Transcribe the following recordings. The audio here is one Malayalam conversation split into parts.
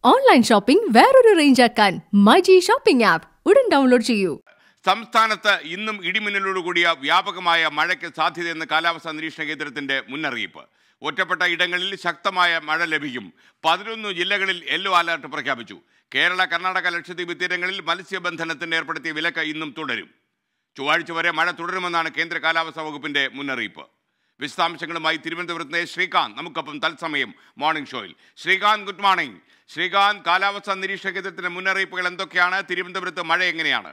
ഓൺലൈൻ ഷോപ്പിംഗ് വേറൊരു റേഞ്ച് ആക്കാൻ മൈജി ഷോപ്പിംഗ് ആപ്പ് ഉടൻ ഡൗൺലോഡ് ചെയ്യൂ സംസ്ഥാനത്ത് ഇന്നും ഇടിമിന്നലോട് കൂടിയ വ്യാപകമായ മഴയ്ക്ക് സാധ്യതയെന്ന് കാലാവസ്ഥാ നിരീക്ഷണ കേന്ദ്രത്തിന്റെ മുന്നറിയിപ്പ് ഒറ്റപ്പെട്ട ഇടങ്ങളിൽ ശക്തമായ മഴ ലഭിക്കും പതിനൊന്ന് ജില്ലകളിൽ യെല്ലോ അലർട്ട് പ്രഖ്യാപിച്ചു കേരള കർണാടക ലക്ഷദ്വീപ് തീരങ്ങളിൽ മത്സ്യബന്ധനത്തിന് ഏർപ്പെടുത്തിയ വിലക്ക് ഇന്നും തുടരും ചൊവ്വാഴ്ച വരെ മഴ തുടരുമെന്നാണ് കേന്ദ്ര കാലാവസ്ഥാ വകുപ്പിന്റെ മുന്നറിയിപ്പ് വിശദാംശങ്ങളുമായി തിരുവനന്തപുരത്ത് നിന്ന് ശ്രീകാന്ത് നമുക്കൊപ്പം തത്സമയം മോർണിംഗ് ഷോയിൽ ശ്രീകാന്ത് ഗുഡ് മോർണിംഗ് ശ്രീകാന്ത് കാലാവസ്ഥാ നിരീക്ഷണ കേന്ദ്രത്തിന്റെ മുന്നറിയിപ്പുകൾ എന്തൊക്കെയാണ് തിരുവനന്തപുരത്ത് മഴ എങ്ങനെയാണ്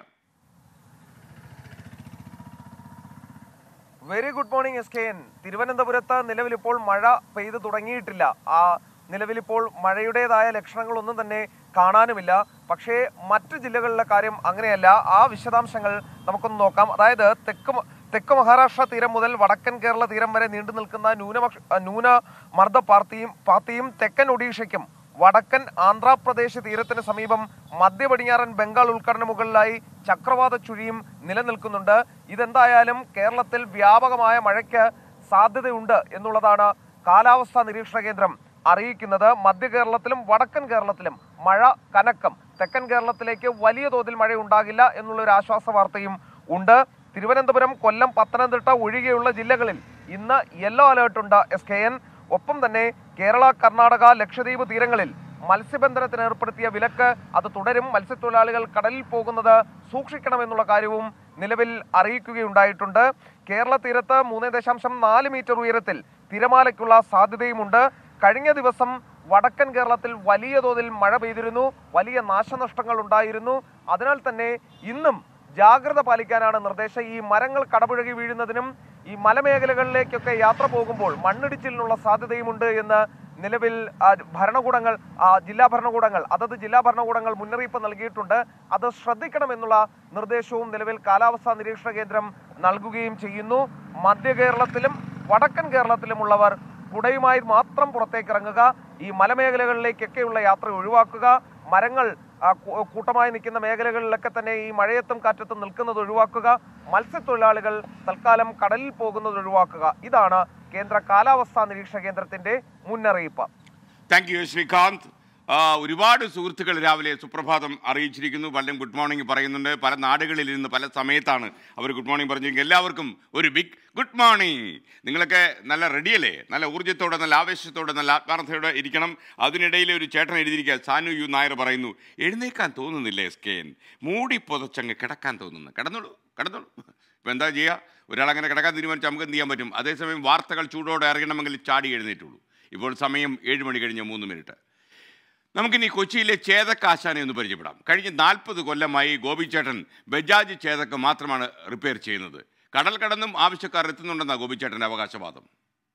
very good morning S K N തിരുവനന്തപുരത്ത് നിലവിലിപ്പോൾ മഴ പെയ്തു തുടങ്ങിയിട്ടില്ല ആ നിലവിലിപ്പോൾ മഴയുടേതായ ലക്ഷണങ്ങളൊന്നും തന്നെ കാണാനുമില്ല പക്ഷേ മറ്റു ജില്ലകളിലെ കാര്യം അങ്ങനെയല്ല ആ വിശദാംശങ്ങൾ നമുക്കൊന്ന് നോക്കാം അതായത് തെക്ക് മ- തെക്ക് മഹാരാഷ്ട്ര തീരം മുതൽ വടക്കൻ കേരള തീരം വരെ നീണ്ടു നിൽക്കുന്ന ന്യൂനപക്ഷ ന്യൂനമർദ്ദ പാർട്ടിയും പാത്തിയും തെക്കൻ ഒഡീഷയ്ക്കും വടക്കൻ ആന്ധ്രാപ്രദേശ് തീരത്തിന് സമീപം മധ്യ പടിഞ്ഞാറൻ ബംഗാൾ ഉൾക്കടലിന് മുകളിലായി ചക്രവാത ചുഴിയും നിലനിൽക്കുന്നുണ്ട് ഇതെന്തായാലും കേരളത്തിൽ വ്യാപകമായ മഴയ്ക്ക് സാധ്യതയുണ്ട് എന്നുള്ളതാണ് കാലാവസ്ഥാ നിരീക്ഷണ കേന്ദ്രം അറിയിക്കുന്നത് മധ്യ കേരളത്തിലും വടക്കൻ കേരളത്തിലും മഴ കനക്കം തെക്കൻ കേരളത്തിലേക്ക് വലിയ തോതിൽ മഴ ഉണ്ടാകില്ല എന്നുള്ളൊരു ആശ്വാസ വാർത്തയും ഉണ്ട് തിരുവനന്തപുരം കൊല്ലം പത്തനംതിട്ട ഒഴികെയുള്ള ജില്ലകളിൽ ഇന്ന് യെല്ലോ അലേർട്ട് ഉണ്ട് എസ് കെ എൻ ഒപ്പം തന്നെ കേരള കർണാടക ലക്ഷദ്വീപ് തീരങ്ങളിൽ മത്സ്യബന്ധനത്തിന് ഏർപ്പെടുത്തിയ വിലക്ക് അത് തുടരും മത്സ്യത്തൊഴിലാളികൾ കടലിൽ പോകുന്നത് സൂക്ഷിക്കണമെന്നുള്ള കാര്യവും നിലവിൽ അറിയിക്കുകയുണ്ടായിട്ടുണ്ട് കേരള തീരത്ത് മൂന്ന് ദശാംശം നാല് മീറ്റർ ഉയരത്തിൽ തിരമാലയ്ക്കുള്ള സാധ്യതയുമുണ്ട് കഴിഞ്ഞ ദിവസം വടക്കൻ കേരളത്തിൽ വലിയ തോതിൽ മഴ പെയ്തിരുന്നു വലിയ നാശനഷ്ടങ്ങൾ ഉണ്ടായിരുന്നു അതിനാൽ തന്നെ ഇന്നും ജാഗ്രത പാലിക്കാനാണ് നിർദ്ദേശം ഈ മരങ്ങൾ കടപുഴകി വീഴുന്നതിനും ഈ മലമേഖലകളിലേക്കൊക്കെ യാത്ര പോകുമ്പോൾ മണ്ണിടിച്ചിലിനുള്ള സാധ്യതയുമുണ്ട് എന്ന് നിലവിൽ ആ, ഭരണകൂടങ്ങൾ ആ, ജില്ലാ ഭരണകൂടങ്ങൾ അതത് ജില്ലാ ഭരണകൂടങ്ങൾ മുന്നറിയിപ്പ് നൽകിയിട്ടുണ്ട് അത് ശ്രദ്ധിക്കണമെന്നുള്ള നിർദ്ദേശവും നിലവിൽ കാലാവസ്ഥാ നിരീക്ഷണ കേന്ദ്രം നൽകുകയും ചെയ്യുന്നു മധ്യ കേരളത്തിലും വടക്കൻ കേരളത്തിലുമുള്ളവർ കുടയുമായി മാത്രം പുറത്തേക്ക് ഇറങ്ങുക ഈ മലമേഖലകളിലേക്കൊക്കെയുള്ള യാത്ര ഒഴിവാക്കുക മരങ്ങൾ ആ, കൂ- കൂട്ടമായി നിൽക്കുന്ന മേഖലകളിലൊക്കെ തന്നെ ഈ മഴയത്തും കാറ്റത്തും നിൽക്കുന്നത് ഒഴിവാക്കുക മത്സ്യത്തൊഴിലാളികൾ തൽക്കാലം കടലിൽ പോകുന്നത് ഒഴിവാക്കുക ഇതാണ് കേന്ദ്ര കാലാവസ്ഥാ നിരീക്ഷണ കേന്ദ്രത്തിന്റെ മുന്നറിയിപ്പ് താങ്ക് യു ശ്രീകാന്ത് ആ, ഒരുപാട് സുഹൃത്തുക്കൾ രാവിലെ സുപ്രഭാതം അറിയിച്ചിരിക്കുന്നു പലരും ഗുഡ് മോർണിംഗ് പറയുന്നുണ്ട് പല നാടുകളിൽ ഇരുന്ന് പല സമയത്താണ് അവർ ഗുഡ് മോർണിംഗ് പറഞ്ഞിരിക്കുന്നത് എല്ലാവർക്കും ഒരു ബിഗ് ഗുഡ് മോർണിംഗ് നിങ്ങളൊക്കെ നല്ല റെഡിയല്ലേ നല്ല ഊർജ്ജത്തോടെ നല്ല ആവേശത്തോടെ നല്ല ആത്മാർത്ഥതയോടെ ഇരിക്കണം അതിനിടയിൽ ഒരു ചേട്ടൻ എഴുതിയിരിക്കുക സാനു യു നായർ പറയുന്നു എഴുന്നേക്കാൻ തോന്നുന്നില്ല എസ് കെ എൻ മൂടി പുതച്ചങ്ങ് കിടക്കാൻ തോന്നുന്നു കിടന്നോളൂ കിടന്നോളൂ ഇപ്പം എന്താ ചെയ്യുക ഒരാളങ്ങനെ കിടക്കാൻ തീരുമാനിച്ചാൽ നമുക്ക് എന്ത് ചെയ്യാൻ പറ്റും അതേസമയം വാർത്തകൾ ചൂടോടെ അറിയണമെങ്കിൽ ചാടി എഴുന്നേറ്റുള്ളൂ ഇപ്പോൾ സമയം ഏഴ് മണി കഴിഞ്ഞ് മൂന്ന് മിനിറ്റ് നമുക്കിനി കൊച്ചിയിലെ ചേതക്കാശാനെ ഒന്ന് പരിചയപ്പെടാം കഴിഞ്ഞ നാൽപ്പത് കൊല്ലമായി ഗോപിച്ചേട്ടൻ ബജാജ് ചേതക്ക് മാത്രമാണ് റിപ്പയർ ചെയ്യുന്നത് കടൽ കടന്നും ആവശ്യക്കാർ എത്തുന്നുണ്ടെന്നാണ് ഗോപിച്ചേട്ടൻ്റെ അവകാശവാദം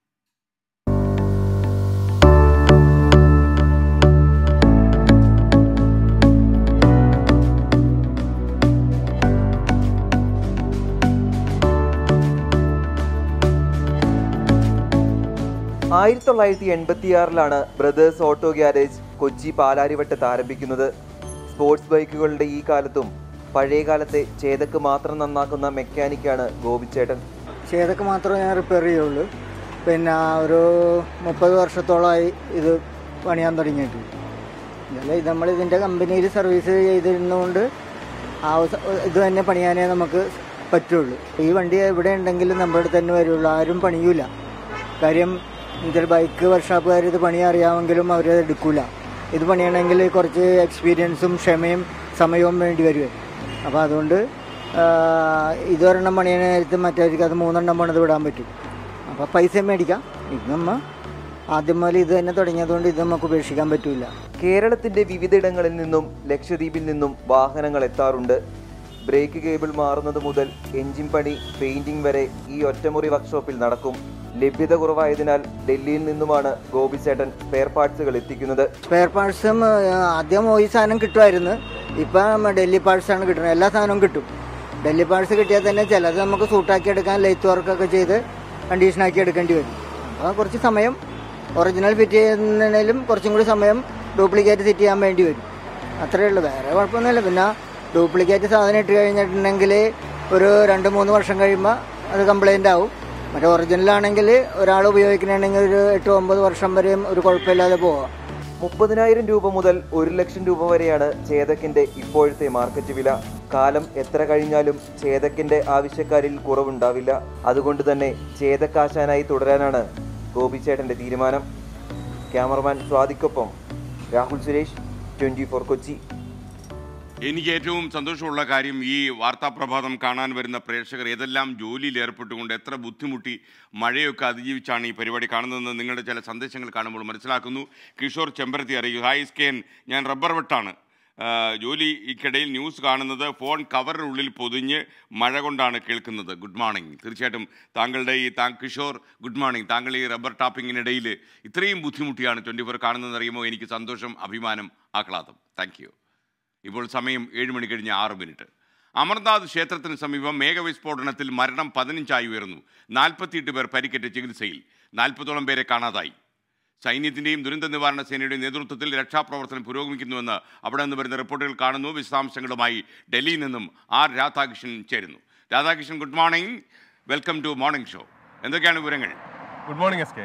ആയിരത്തി തൊള്ളായിരത്തി എൺപത്തിയാറിലാണ് ബ്രദേഴ്സ് ഓട്ടോ ഗ്യാരേജ് കൊച്ചി പാലാരിവട്ടത്ത് ആരംഭിക്കുന്നത് സ്പോർട്സ് ബൈക്കുകളുടെ ഈ കാലത്തും പഴയ കാലത്തെ ചേതക്ക് മാത്രം നന്നാക്കുന്ന മെക്കാനിക്കാണ് ഗോപിച്ചേട്ടൻ ചെയ്തൊക്കെ മാത്രമേ ഞാൻ റിപ്പയർ ചെയ്യുള്ളൂ പിന്നെ ഒരു മുപ്പത് വർഷത്തോളമായി ഇത് പണിയാൻ തുടങ്ങിയിട്ട് ഇതല്ല ഇത് നമ്മൾ ഇതിൻ്റെ കമ്പനിയിൽ സർവീസ് ചെയ്തിരുന്നതുകൊണ്ട് ആ സ- ഇത് തന്നെ പണിയാനേ നമുക്ക് പറ്റുള്ളൂ ഈ വണ്ടി എവിടെ ഉണ്ടെങ്കിലും നമ്മുടെ അടുത്ത് തന്നെ വരുള്ളൂ ആരും പണിയൂല കാര്യം ഇതിൽ ബൈക്ക് വർക്ക്ഷോപ്പുകാർ ഇത് പണി അറിയാമെങ്കിലും അവർ എടുക്കൂല ഇത് പണിയണമെങ്കിൽ കുറച്ച് എക്സ്പീരിയൻസും ക്ഷമയും സമയവും വേണ്ടി വരുമേ അപ്പോൾ അതുകൊണ്ട് ആ, ഇതൊരെണ്ണം പണിയുന്ന നേരത്ത് മറ്റവർക്ക് അത് മൂന്നെണ്ണം പണിത് വിടാൻ പറ്റും അപ്പോൾ പൈസ മേടിക്കാം ഇത് നമ്മ ആദ്യം മുതൽ ഇത് തന്നെ തുടങ്ങിയതുകൊണ്ട് ഇത് നമുക്ക് ഉപേക്ഷിക്കാൻ പറ്റില്ല കേരളത്തിന്റെ വിവിധയിടങ്ങളിൽ നിന്നും ലക്ഷദ്വീപിൽ നിന്നും വാഹനങ്ങൾ എത്താറുണ്ട് ബ്രേക്ക് കേബിൾ മാറുന്നത് മുതൽ എഞ്ചിൻ പണി പെയിന്റിംഗ് വരെ ഈ ഒറ്റമുറി വർക്ക്ഷോപ്പിൽ നടക്കും ലഭ്യത കുറവായതിനാൽ ഡൽഹിയിൽ നിന്നുമാണ് ഗോപിച്ചേട്ടൻ സ്പെയർ പാർട്സുകൾ എത്തിക്കുന്നത് സ്പെയർ പാർട്സും ആദ്യം ഈ സാധനം കിട്ടുമായിരുന്നു ഇപ്പം ഡൽഹി പാർട്സാണ് കിട്ടുന്നത് എല്ലാ സാധനവും കിട്ടും ഡൽഹി പാർട്സ് കിട്ടിയാൽ തന്നെ ചിലത് നമുക്ക് സൂട്ടാക്കി എടുക്കാൻ ലൈറ്റ് വർക്കൊക്കെ ചെയ്ത് കണ്ടീഷനാക്കി എടുക്കേണ്ടി വരും അപ്പോൾ കുറച്ച് സമയം ഒറിജിനൽ ഫിറ്റ് ചെയ്യുന്നതിലും കുറച്ചും കൂടി സമയം ഡ്യൂപ്ലിക്കേറ്റ് ഫിറ്റ് ചെയ്യാൻ വേണ്ടി വരും അത്രയേ ഉള്ളൂ വേറെ കുഴപ്പമൊന്നുമില്ല പിന്നെ ഡ്യൂപ്ലിക്കേറ്റ് സാധനം ഇട്ട് കഴിഞ്ഞിട്ടുണ്ടെങ്കിൽ ഒരു രണ്ട് മൂന്ന് വർഷം കഴിയുമ്പോൾ അത് കംപ്ലൈൻ്റ് ആവും മറ്റേ ഒറിജിനലാണെങ്കിൽ ഒരാൾ ഉപയോഗിക്കണമെങ്കിൽ ഒരു എട്ട് ഒമ്പത് വർഷം വരെയും ഒരു കുഴപ്പമില്ലാതെ പോവാം മുപ്പതിനായിരം രൂപ മുതൽ ഒരു ലക്ഷം രൂപ വരെയാണ് ചേതക്കിന്റെ ഇപ്പോഴത്തെ മാർക്കറ്റ് വില കാലം എത്ര കഴിഞ്ഞാലും ചേതക്കിന്റെ ആവശ്യക്കാരിൽ കുറവുണ്ടാവില്ല അതുകൊണ്ട് തന്നെ ചേതക്കാശാനായി തുടരാനാണ് ഗോപിച്ചേട്ടന്റെ തീരുമാനം ക്യാമറമാൻ സ്വാതിക്കൊപ്പം രാഹുൽ സുരേഷ് ട്വന്റി ഫോർ കൊച്ചി എനിക്ക് ഏറ്റവും സന്തോഷമുള്ള കാര്യം ഈ വാർത്താപ്രഭാതം കാണാൻ വരുന്ന പ്രേക്ഷകർ ഏതെല്ലാം ജോലിയിൽ ഏർപ്പെട്ടുകൊണ്ട് എത്ര ബുദ്ധിമുട്ടി മഴയൊക്കെ അതിജീവിച്ചാണ് ഈ പരിപാടി കാണുന്നതെന്ന് നിങ്ങളുടെ ചില സന്ദേശങ്ങൾ കാണുമ്പോൾ മനസ്സിലാക്കുന്നു കിഷോർ ചെമ്പരത്തി അറിയൂ ഹായ് സ്കേൻ ഞാൻ റബ്ബർ വെട്ടാണ് ആ, ജോലിക്കിടയിൽ ന്യൂസ് കാണുന്നത് ഫോൺ കവറിനുള്ളിൽ പൊതിഞ്ഞ് മഴ കൊണ്ടാണ് കേൾക്കുന്നത് ഗുഡ് മോർണിംഗ് തീർച്ചയായിട്ടും താങ്കളുടെ ഈ താ കിഷോർ ഗുഡ് മോർണിംഗ് താങ്കൾ ഈ റബ്ബർ ടാപ്പിങ്ങിനിടയിൽ ഇത്രയും ബുദ്ധിമുട്ടിയാണ് ട്വൻറ്റി ഫോർ കാണുന്നതെന്ന് അറിയുമ്പോൾ എനിക്ക് സന്തോഷം അഭിമാനം ആഹ്ലാദം താങ്ക് യു ഇപ്പോൾ സമയം ഏഴ് മണി കഴിഞ്ഞ് ആറ് മിനിറ്റ് അമർനാഥ് ക്ഷേത്രത്തിന് സമീപം മേഘവിസ്ഫോടനത്തിൽ മരണം പതിനഞ്ചായി ഉയർന്നു നാൽപ്പത്തിയെട്ട് പേർ പരിക്കേറ്റ് ചികിത്സയിൽ നാൽപ്പതോളം പേരെ കാണാതായി സൈന്യത്തിൻ്റെയും ദുരന്ത നിവാരണ സേനയുടെയും നേതൃത്വത്തിൽ രക്ഷാപ്രവർത്തനം പുരോഗമിക്കുന്നുവെന്ന് അവിടെ നിന്ന് വരുന്ന റിപ്പോർട്ടുകൾ കാണുന്നു വിശദാംശങ്ങളുമായി ഡൽഹിയിൽ നിന്നും ആർ രാധാകൃഷ്ണൻ ചേരുന്നു Radhakrishnan good morning welcome to morning show എന്തൊക്കെയാണ് വിവരങ്ങൾ good morning S K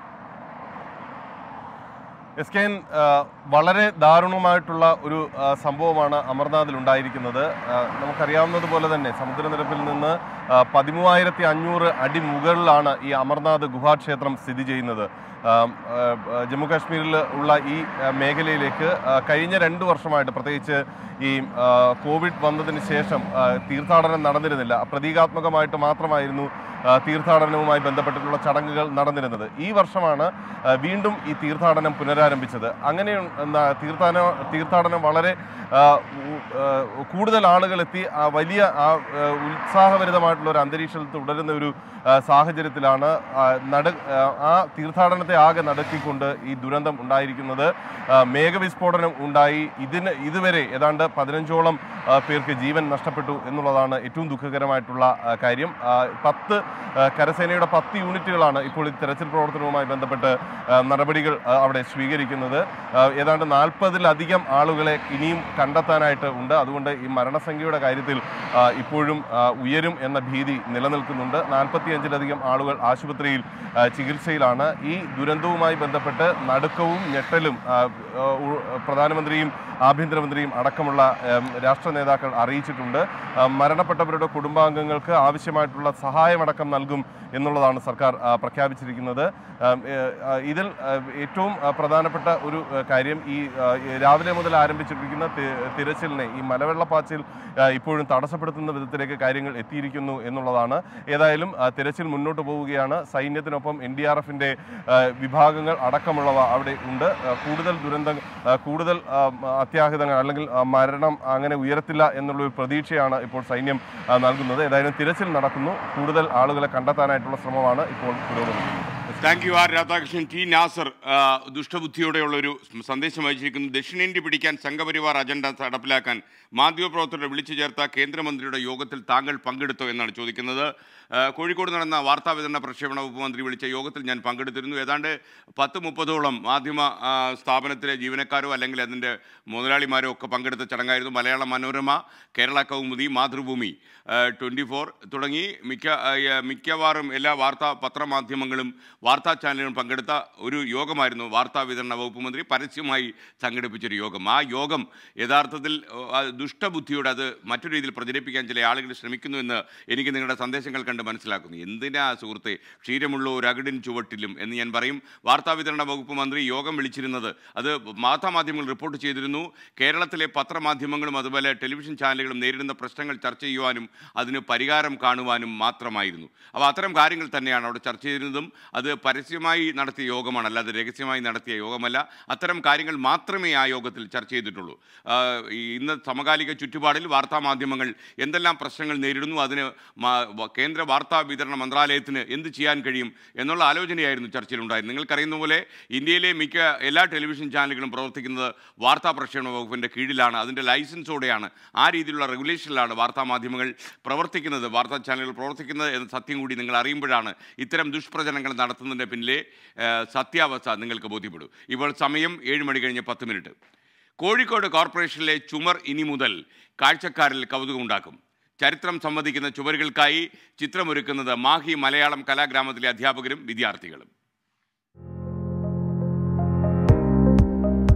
S K വളരെ ദാരുണമായിട്ടുള്ള ഒരു ആ, സംഭവമാണ് അമർനാഥിൽ ഉണ്ടായിരിക്കുന്നത് ആ, നമുക്കറിയാവുന്നതുപോലെ തന്നെ സമുദ്രനിരപ്പിൽ നിന്ന് ആ, പതിമൂവായിരത്തി അഞ്ഞൂറ് അടി മുകളിലാണ് ഈ അമർനാഥ് ഗുഹാക്ഷേത്രം സ്ഥിതി ചെയ്യുന്നത് ആ, ആ, ജമ്മു കാശ്മീരിൽ ഉള്ള ഈ ആ, മേഖലയിലേക്ക് ആ, കഴിഞ്ഞ രണ്ട് വർഷമായിട്ട് പ്രത്യേകിച്ച് ഈ ആ, കോവിഡ് വന്നതിന് ശേഷം ആ, തീർത്ഥാടനം നടന്നിരുന്നില്ല പ്രതീകാത്മകമായിട്ട് മാത്രമായിരുന്നു ആ, തീർത്ഥാടനവുമായി ബന്ധപ്പെട്ടിട്ടുള്ള ചടങ്ങുകൾ നടന്നിരുന്നത് ഈ വർഷമാണ് ആ, വീണ്ടും ഈ തീർത്ഥാടനം പുനരാരംഭിച്ചത് അങ്ങനെ എന്താ തീർത്ഥാടന തീർത്ഥാടനം വളരെ ആ, ഉ- ആ, കൂടുതൽ ആളുകൾ എത്തി ആ വലിയ ആ ആ, ഉത്സാഹഭരിതമായിട്ടുള്ള ഒരു അന്തരീക്ഷത്തിൽ തുടരുന്ന ഒരു ആ, സാഹചര്യത്തിലാണ് ആ, നട ആ, ആ തീർത്ഥാടനത്തെ ആകെ നടത്തിക്കൊണ്ട് ഈ ദുരന്തം ഉണ്ടായിരിക്കുന്നത് ആ, മേഘവിസ്ഫോടനം ഉണ്ടായി ഇതിന് ഇതുവരെ ഏതാണ്ട് പതിനഞ്ചോളം ആ, പേർക്ക് ജീവൻ നഷ്ടപ്പെട്ടു എന്നുള്ളതാണ് ഏറ്റവും ദുഃഖകരമായിട്ടുള്ള ആ, കാര്യം ആ, പത്ത് ആ, കരസേനയുടെ പത്ത് യൂണിറ്റുകളാണ് ഇപ്പോൾ ഈ തെരച്ചിൽ പ്രവർത്തനവുമായി ബന്ധപ്പെട്ട് ആ, നടപടികൾ ആ, അവിടെ സ്വീകരിക്കുന്നത് ആ, ഏതാണ്ട് നാൽപ്പതിലധികം ആളുകളെ ഇനിയും കണ്ടെത്താനായിട്ട് ഉണ്ട് അതുകൊണ്ട് ഈ മരണസംഖ്യയുടെ കാര്യത്തിൽ ആ, ഇപ്പോഴും ആ, ഉയരും എന്ന ഭീതി നിലനിൽക്കുന്നുണ്ട് നാൽപ്പത്തിയഞ്ചിലധികം ആളുകൾ ആശുപത്രിയിൽ ആ, ചികിത്സയിലാണ് ഈ ദുരന്തവുമായി ബന്ധപ്പെട്ട് നടുക്കവും ഞെട്ടലും ആ, ആ, ഉ- പ്രധാനമന്ത്രിയും ആഭ്യന്തരമന്ത്രിയും അടക്കമുള്ള ഉം, രാഷ്ട്ര നേതാക്കൾ അറിയിച്ചിട്ടുണ്ട് ആ, മരണപ്പെട്ടവരുടെ കുടുംബാംഗങ്ങൾക്ക് ആവശ്യമായിട്ടുള്ള സഹായമടക്കം നൽകും എന്നുള്ളതാണ് സർക്കാർ ആ, പ്രഖ്യാപിച്ചിരിക്കുന്നത് ആം, ഏ, ആ, ഇതിൽ ആ, ഏറ്റവും ആ, പ്രധാനപ്പെട്ട ഒരു ആ, കാര്യം ഈ ആ, ഈ രാവിലെ മുതൽ ആരംഭിച്ചിരിക്കുന്ന തി- തിരച്ചിലിനെ ഈ മലവെള്ളപ്പാച്ചിൽ ആ, ഇപ്പോഴും തടസ്സപ്പെടുത്തുന്ന വിധത്തിലേക്ക് കാര്യങ്ങൾ എത്തിയിരിക്കുന്നു എന്നുള്ളതാണ് ഏതായാലും ആ, തിരച്ചിൽ മുന്നോട്ട് പോവുകയാണ് സൈന്യത്തിനൊപ്പം എൻ ഡി ആർ എഫിൻ്റെ വിഭാഗങ്ങൾ അടക്കമുള്ളവ അവിടെ ഉണ്ട് ആ, കൂടുതൽ ദുരന്തം ആ, കൂടുതൽ ആ, അത്യാഹിതങ്ങൾ അല്ലെങ്കിൽ ആ, മരണം അങ്ങനെ ഉയരത്തില്ല എന്നുള്ള ഒരു പ്രതീക്ഷയാണ് ഇപ്പോൾ സൈന്യം ആ, നൽകുന്നത് ഏതായാലും തിരച്ചിൽ നടക്കുന്നു കൂടുതൽ ആളുകളെ കണ്ടെത്താനായിട്ടുള്ള ശ്രമമാണ് ഇപ്പോൾ പുരോഗമിക്കുന്നത് thank you R Radhakrishnan T Nasar ആ, ദുഷ്ടബുദ്ധിയോടെയുള്ള ഒരു സന്ദേശം അയച്ചിരിക്കുന്നു ദക്ഷിണേന്ത്യ പിടിക്കാൻ സംഘപരിവാർ അജണ്ട നടപ്പിലാക്കാൻ മാധ്യമപ്രവർത്തകരെ വിളിച്ചു ചേർത്ത കേന്ദ്രമന്ത്രിയുടെ യോഗത്തിൽ താങ്കൾ പങ്കെടുത്തോ എന്നാണ് ചോദിക്കുന്നത് ആ, കോഴിക്കോട് നടന്ന വാർത്താ വിതരണ പ്രക്ഷേപണ വകുപ്പ് മന്ത്രി വിളിച്ച യോഗത്തിൽ ഞാൻ പങ്കെടുത്തിരുന്നു ഏതാണ്ട് പത്ത് മുപ്പതോളം മാധ്യമ ആ, സ്ഥാപനത്തിലെ ജീവനക്കാരോ അല്ലെങ്കിൽ അതിൻ്റെ മുതലാളിമാരോ ഒക്കെ പങ്കെടുത്ത ചടങ്ങായിരുന്നു മലയാള മനോരമ കേരള കൗമുദി മാതൃഭൂമി ട്വൻറ്റി ഫോർ തുടങ്ങി മിക്ക ആ, ആ, മിക്കവാറും എല്ലാ വാർത്താ പത്രമാധ്യമങ്ങളും വാർത്താ ചാനലുകളും പങ്കെടുത്ത ഒരു യോഗമായിരുന്നു വാർത്താ വിതരണ വകുപ്പ് മന്ത്രി പരസ്യമായി സംഘടിപ്പിച്ചൊരു യോഗം ആ യോഗം യഥാർത്ഥത്തിൽ ആ, ദുഷ്ടബുദ്ധിയോട് അത് മറ്റൊരു രീതിയിൽ പ്രചരിപ്പിക്കാൻ ചില ആളുകൾ ശ്രമിക്കുന്നു എന്ന് എനിക്ക് നിങ്ങളുടെ സന്ദേശങ്ങൾ കണ്ട് മനസ്സിലാക്കുന്നു എന്തിനാ സുഹൃത്തെ ക്ഷീരമുള്ള ഒരു അകിടിൻ ചുവട്ടിലും എന്ന് ഞാൻ പറയും വാർത്താ വിതരണ വകുപ്പ് മന്ത്രി യോഗം വിളിച്ചിരുന്നത് അത് വാർത്താമാധ്യമങ്ങൾ റിപ്പോർട്ട് ചെയ്തിരുന്നു കേരളത്തിലെ പത്രമാധ്യമങ്ങളും അതുപോലെ ടെലിവിഷൻ ചാനലുകളും നേരിടുന്ന പ്രശ്നങ്ങൾ ചർച്ച ചെയ്യുവാനും അതിന് പരിഹാരം കാണുവാനും മാത്രമായിരുന്നു അപ്പോൾ അത്തരം കാര്യങ്ങൾ തന്നെയാണ് അവിടെ ചർച്ച ചെയ്തിരുന്നതും അത് പരസ്യമായി നടത്തിയ യോഗമാണ് അല്ലാതെ രഹസ്യമായി നടത്തിയ യോഗമല്ല അത്തരം കാര്യങ്ങൾ മാത്രമേ ആ യോഗത്തിൽ ചർച്ച ചെയ്തിട്ടുള്ളൂ ആ, ഈ ഇന്ന് സമകാലിക ചുറ്റുപാടിൽ വാർത്താമാധ്യമങ്ങൾ എന്തെല്ലാം പ്രശ്നങ്ങൾ നേരിടുന്നു അതിന് മാ- വ- കേന്ദ്ര വാർത്താ വിതരണ മന്ത്രാലയത്തിന് എന്ത് ചെയ്യാൻ കഴിയും എന്നുള്ള ആലോചനയായിരുന്നു ചർച്ചയിലുണ്ടായത് നിങ്ങൾക്കറിയുന്ന പോലെ ഇന്ത്യയിലെ മിക്ക എല്ലാ ടെലിവിഷൻ ചാനലുകളും പ്രവർത്തിക്കുന്നത് വാർത്താ പ്രക്ഷേപണ വകുപ്പിൻ്റെ കീഴിലാണ് അതിൻ്റെ ലൈസൻസോടെയാണ് ആ രീതിയിലുള്ള റെഗുലേഷനിലാണ് വാർത്താ മാധ്യമങ്ങൾ പ്രവർത്തിക്കുന്നത് വാർത്താ ചാനലുകൾ പ്രവർത്തിക്കുന്നത് എന്ന സത്യം കൂടി നിങ്ങൾ അറിയുമ്പോഴാണ് ഇത്തരം ദുഷ്പ്രചരണങ്ങൾ നടത്തുന്നതിൻ്റെ പിന്നിലെ ആ, സത്യാവസ്ഥ നിങ്ങൾക്ക് ബോധ്യപ്പെടും ഇപ്പോൾ സമയം ഏഴ് മണി കഴിഞ്ഞ് പത്ത് മിനിറ്റ് കോഴിക്കോട് കോർപ്പറേഷനിലെ ചുമർ ഇനി മുതൽ കാഴ്ചക്കാരിൽ കൗതുകമുണ്ടാക്കും ചരിത്രം സംവദിക്കുന്ന ചുവരുകൾക്കായി ചിത്രമൊരുക്കുന്നത് മാഹി മലയാളം കലാഗ്രാമത്തിലെ അധ്യാപകരും വിദ്യാർത്ഥികളും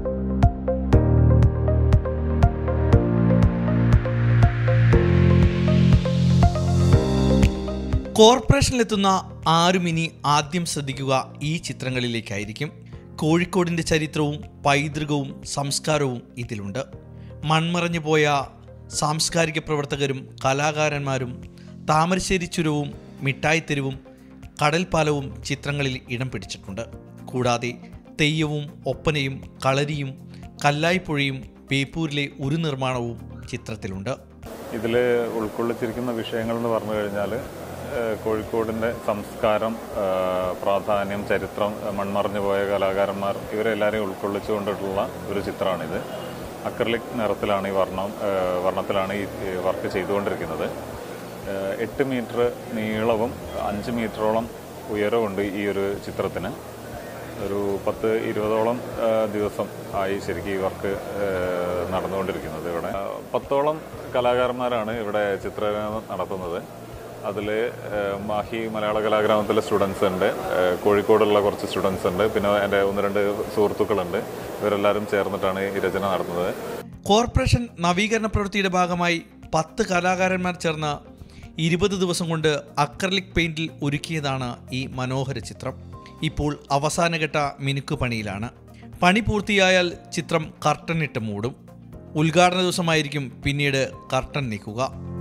കോർപ്പറേഷനിലെത്തുന്ന ആരും ഇനി ആദ്യം ശ്രദ്ധിക്കുക ഈ ചിത്രങ്ങളിലേക്കായിരിക്കും കോഴിക്കോടിൻ്റെ ചരിത്രവും പൈതൃകവും സംസ്കാരവും ഇതിലുണ്ട് മൺമറഞ്ഞു പോയ സാംസ്കാരിക പ്രവർത്തകരും കലാകാരന്മാരും താമരശ്ശേരി ചുരവും മിഠായിത്തെരുവും കടൽപ്പാലവും ചിത്രങ്ങളിൽ ഇടം പിടിച്ചിട്ടുണ്ട് കൂടാതെ തെയ്യവും ഒപ്പനയും കളരിയും കല്ലായിപ്പുഴയും ബേപ്പൂരിലെ ഒരു നിർമ്മാണവും ചിത്രത്തിലുണ്ട് ഇതിൽ ഉൾക്കൊള്ളിച്ചിരിക്കുന്ന വിഷയങ്ങൾ എന്ന് പറഞ്ഞു കഴിഞ്ഞാൽ കോഴിക്കോടിൻ്റെ സംസ്കാരം ആ, പ്രാധാന്യം ചരിത്രം മൺമറഞ്ഞു പോയ കലാകാരന്മാർ ഇവരെല്ലാവരെയും ഉൾക്കൊള്ളിച്ചുകൊണ്ടിട്ടുള്ള ഒരു ചിത്രമാണിത് അക്രലിക് നിറത്തിലാണ് ഈ വർണ്ണം ആ, വർണ്ണത്തിലാണ് ഈ ഈ വർക്ക് ചെയ്തുകൊണ്ടിരിക്കുന്നത് ആ, എട്ട് മീറ്റർ നീളവും അഞ്ച് മീറ്ററോളം ഉയരവുമുണ്ട് ഈ ഒരു ചിത്രത്തിന് ഒരു പത്ത് ഇരുപതോളം ആ, ദിവസം ആയി ശരിക്കും ഈ വർക്ക് ആ, നടന്നുകൊണ്ടിരിക്കുന്നത് ഇവിടെ ആ, പത്തോളം കലാകാരന്മാരാണ് ഇവിടെ ചിത്രരചന നടത്തുന്നത് അതിൽ മാഹി മലയാള കലാഗ്രാമത്തിലെ സ്റ്റുഡൻസ് ഉണ്ട് ആ, കോഴിക്കോടുള്ള കുറച്ച് സ്റ്റുഡൻസ് ഉണ്ട് പിന്നെ എൻ്റെ ഒന്ന് രണ്ട് സുഹൃത്തുക്കളുണ്ട് ഇവരെല്ലാവരും ചേർന്നിട്ടാണ് ഈ രചന നടത്തുന്നത് കോർപ്പറേഷൻ നവീകരണ പ്രവൃത്തിയുടെ ഭാഗമായി പത്ത് കലാകാരന്മാർ ചേർന്ന് ഇരുപത് ദിവസം കൊണ്ട് അക്രലിക് പെയിന്റിൽ ഒരുക്കിയതാണ് ഈ മനോഹര ചിത്രം ഇപ്പോൾ അവസാനഘട്ട മിനുക്ക് പണിയിലാണ് പണി പൂർത്തിയായാൽ ചിത്രം കർട്ടൻ ഇട്ട് മൂടും ഉദ്ഘാടന ദിവസമായിരിക്കും പിന്നീട് കർട്ടൻ നീക്കുക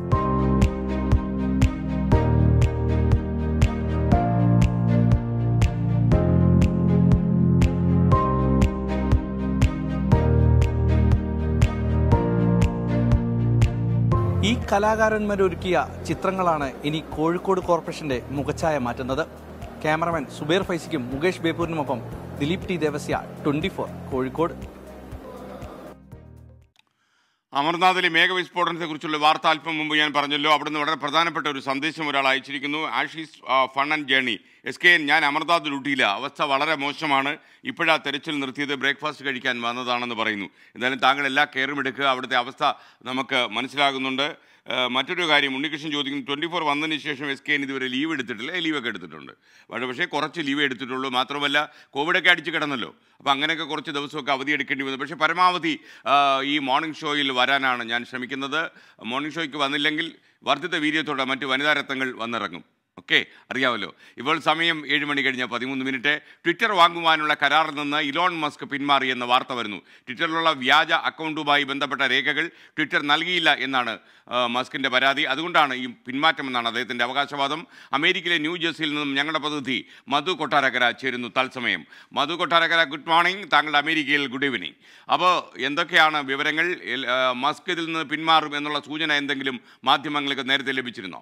ഈ കലാകാരന്മാരൊരുക്കിയ ചിത്രങ്ങളാണ് ഇനി കോഴിക്കോട് കോർപ്പറേഷന്റെ മുഖച്ഛായ മാറ്റുന്നത് ക്യാമറമാൻ സുബേർ ഫൈസിക്കും മുകേഷ് ബേപ്പൂരിനുമൊപ്പം Dileep T Devasya twenty four Kozhikode അമർനാഥിലെ മേഘവിസ്ഫോടനത്തെ കുറിച്ചുള്ള വാർത്ത അല്പം മുമ്പ് ഞാൻ പറഞ്ഞല്ലോ അവിടുന്ന് വളരെ പ്രധാനപ്പെട്ട ഒരു സന്ദേശം ഒരാൾ അയച്ചിരിക്കുന്നു Ashish fun and journey S K ഞാൻ അമർനാഥ് ഡ്യൂട്ടിയില്ല അവസ്ഥ വളരെ മോശമാണ് ഇപ്പോഴാ തെരച്ചിൽ നിർത്തിയത് ബ്രേക്ക്ഫാസ്റ്റ് കഴിക്കാൻ വന്നതാണെന്ന് പറയുന്നു എന്തായാലും താങ്കൾ എല്ലാ കെയറും എടുക്കുക അവിടുത്തെ അവസ്ഥ നമുക്ക് മനസ്സിലാകുന്നുണ്ട് ആ, മറ്റൊരു കാര്യം ഉണ്ണികൃഷ്ണൻ ചോദിക്കുന്നു ട്വൻറ്റി ഫോർ വന്നതിന് ശേഷം എസ് കെ ഇതുവരെ ലീവ് എടുത്തിട്ടില്ല ഏ, ലീവൊക്കെ എടുത്തിട്ടുണ്ട് പക്ഷേ പക്ഷേ കുറച്ച് ലീവ് എടുത്തിട്ടുള്ളൂ മാത്രമല്ല കോവിഡൊക്കെ അടിച്ച് കിടന്നല്ലോ അപ്പോൾ അങ്ങനെയൊക്കെ കുറച്ച് ദിവസമൊക്കെ അവധി എടുക്കേണ്ടി വന്നു പക്ഷേ പരമാവധി ആ, ഈ മോർണിംഗ് ഷോയിൽ വരാനാണ് ഞാൻ ശ്രമിക്കുന്നത് മോർണിംഗ് ഷോയ്ക്ക് വന്നില്ലെങ്കിൽ വർദ്ധിത വീര്യത്തോടെ മറ്റ് വനിതാ രത്നങ്ങൾ വന്നിറങ്ങും ഓക്കെ അറിയാമല്ലോ ഇപ്പോൾ സമയം ഏഴ് മണി കഴിഞ്ഞ പതിമൂന്ന് മിനിറ്റ് ട്വിറ്റർ വാങ്ങുവാനുള്ള കരാറിൽ നിന്ന് ഇലോൺ മസ്ക് പിന്മാറി എന്ന വാർത്ത വരുന്നു ട്വിറ്ററിലുള്ള വ്യാജ അക്കൗണ്ടുമായി ബന്ധപ്പെട്ട രേഖകൾ ട്വിറ്റർ നൽകിയില്ല എന്നാണ് ആ, മസ്കിൻ്റെ പരാതി അതുകൊണ്ടാണ് ഈ പിന്മാറ്റമെന്നാണ് അദ്ദേഹത്തിൻ്റെ അവകാശവാദം അമേരിക്കയിലെ ന്യൂ ജേഴ്സിയിൽ നിന്നും ഞങ്ങളുടെ പ്രതിനിധി മധു കൊട്ടാരക്കര ചേരുന്നു തത്സമയം മധു കൊട്ടാരക്കര ഗുഡ് മോർണിംഗ് താങ്കളുടെ അമേരിക്കയിൽ ഗുഡ് ഈവനിങ് അപ്പോൾ എന്തൊക്കെയാണ് വിവരങ്ങൾ എൽ- ആ, മസ്ക് ഇതിൽ നിന്ന് പിന്മാറും എന്നുള്ള സൂചന എന്തെങ്കിലും മാധ്യമങ്ങൾക്ക് നേരത്തെ ലഭിച്ചിരുന്നോ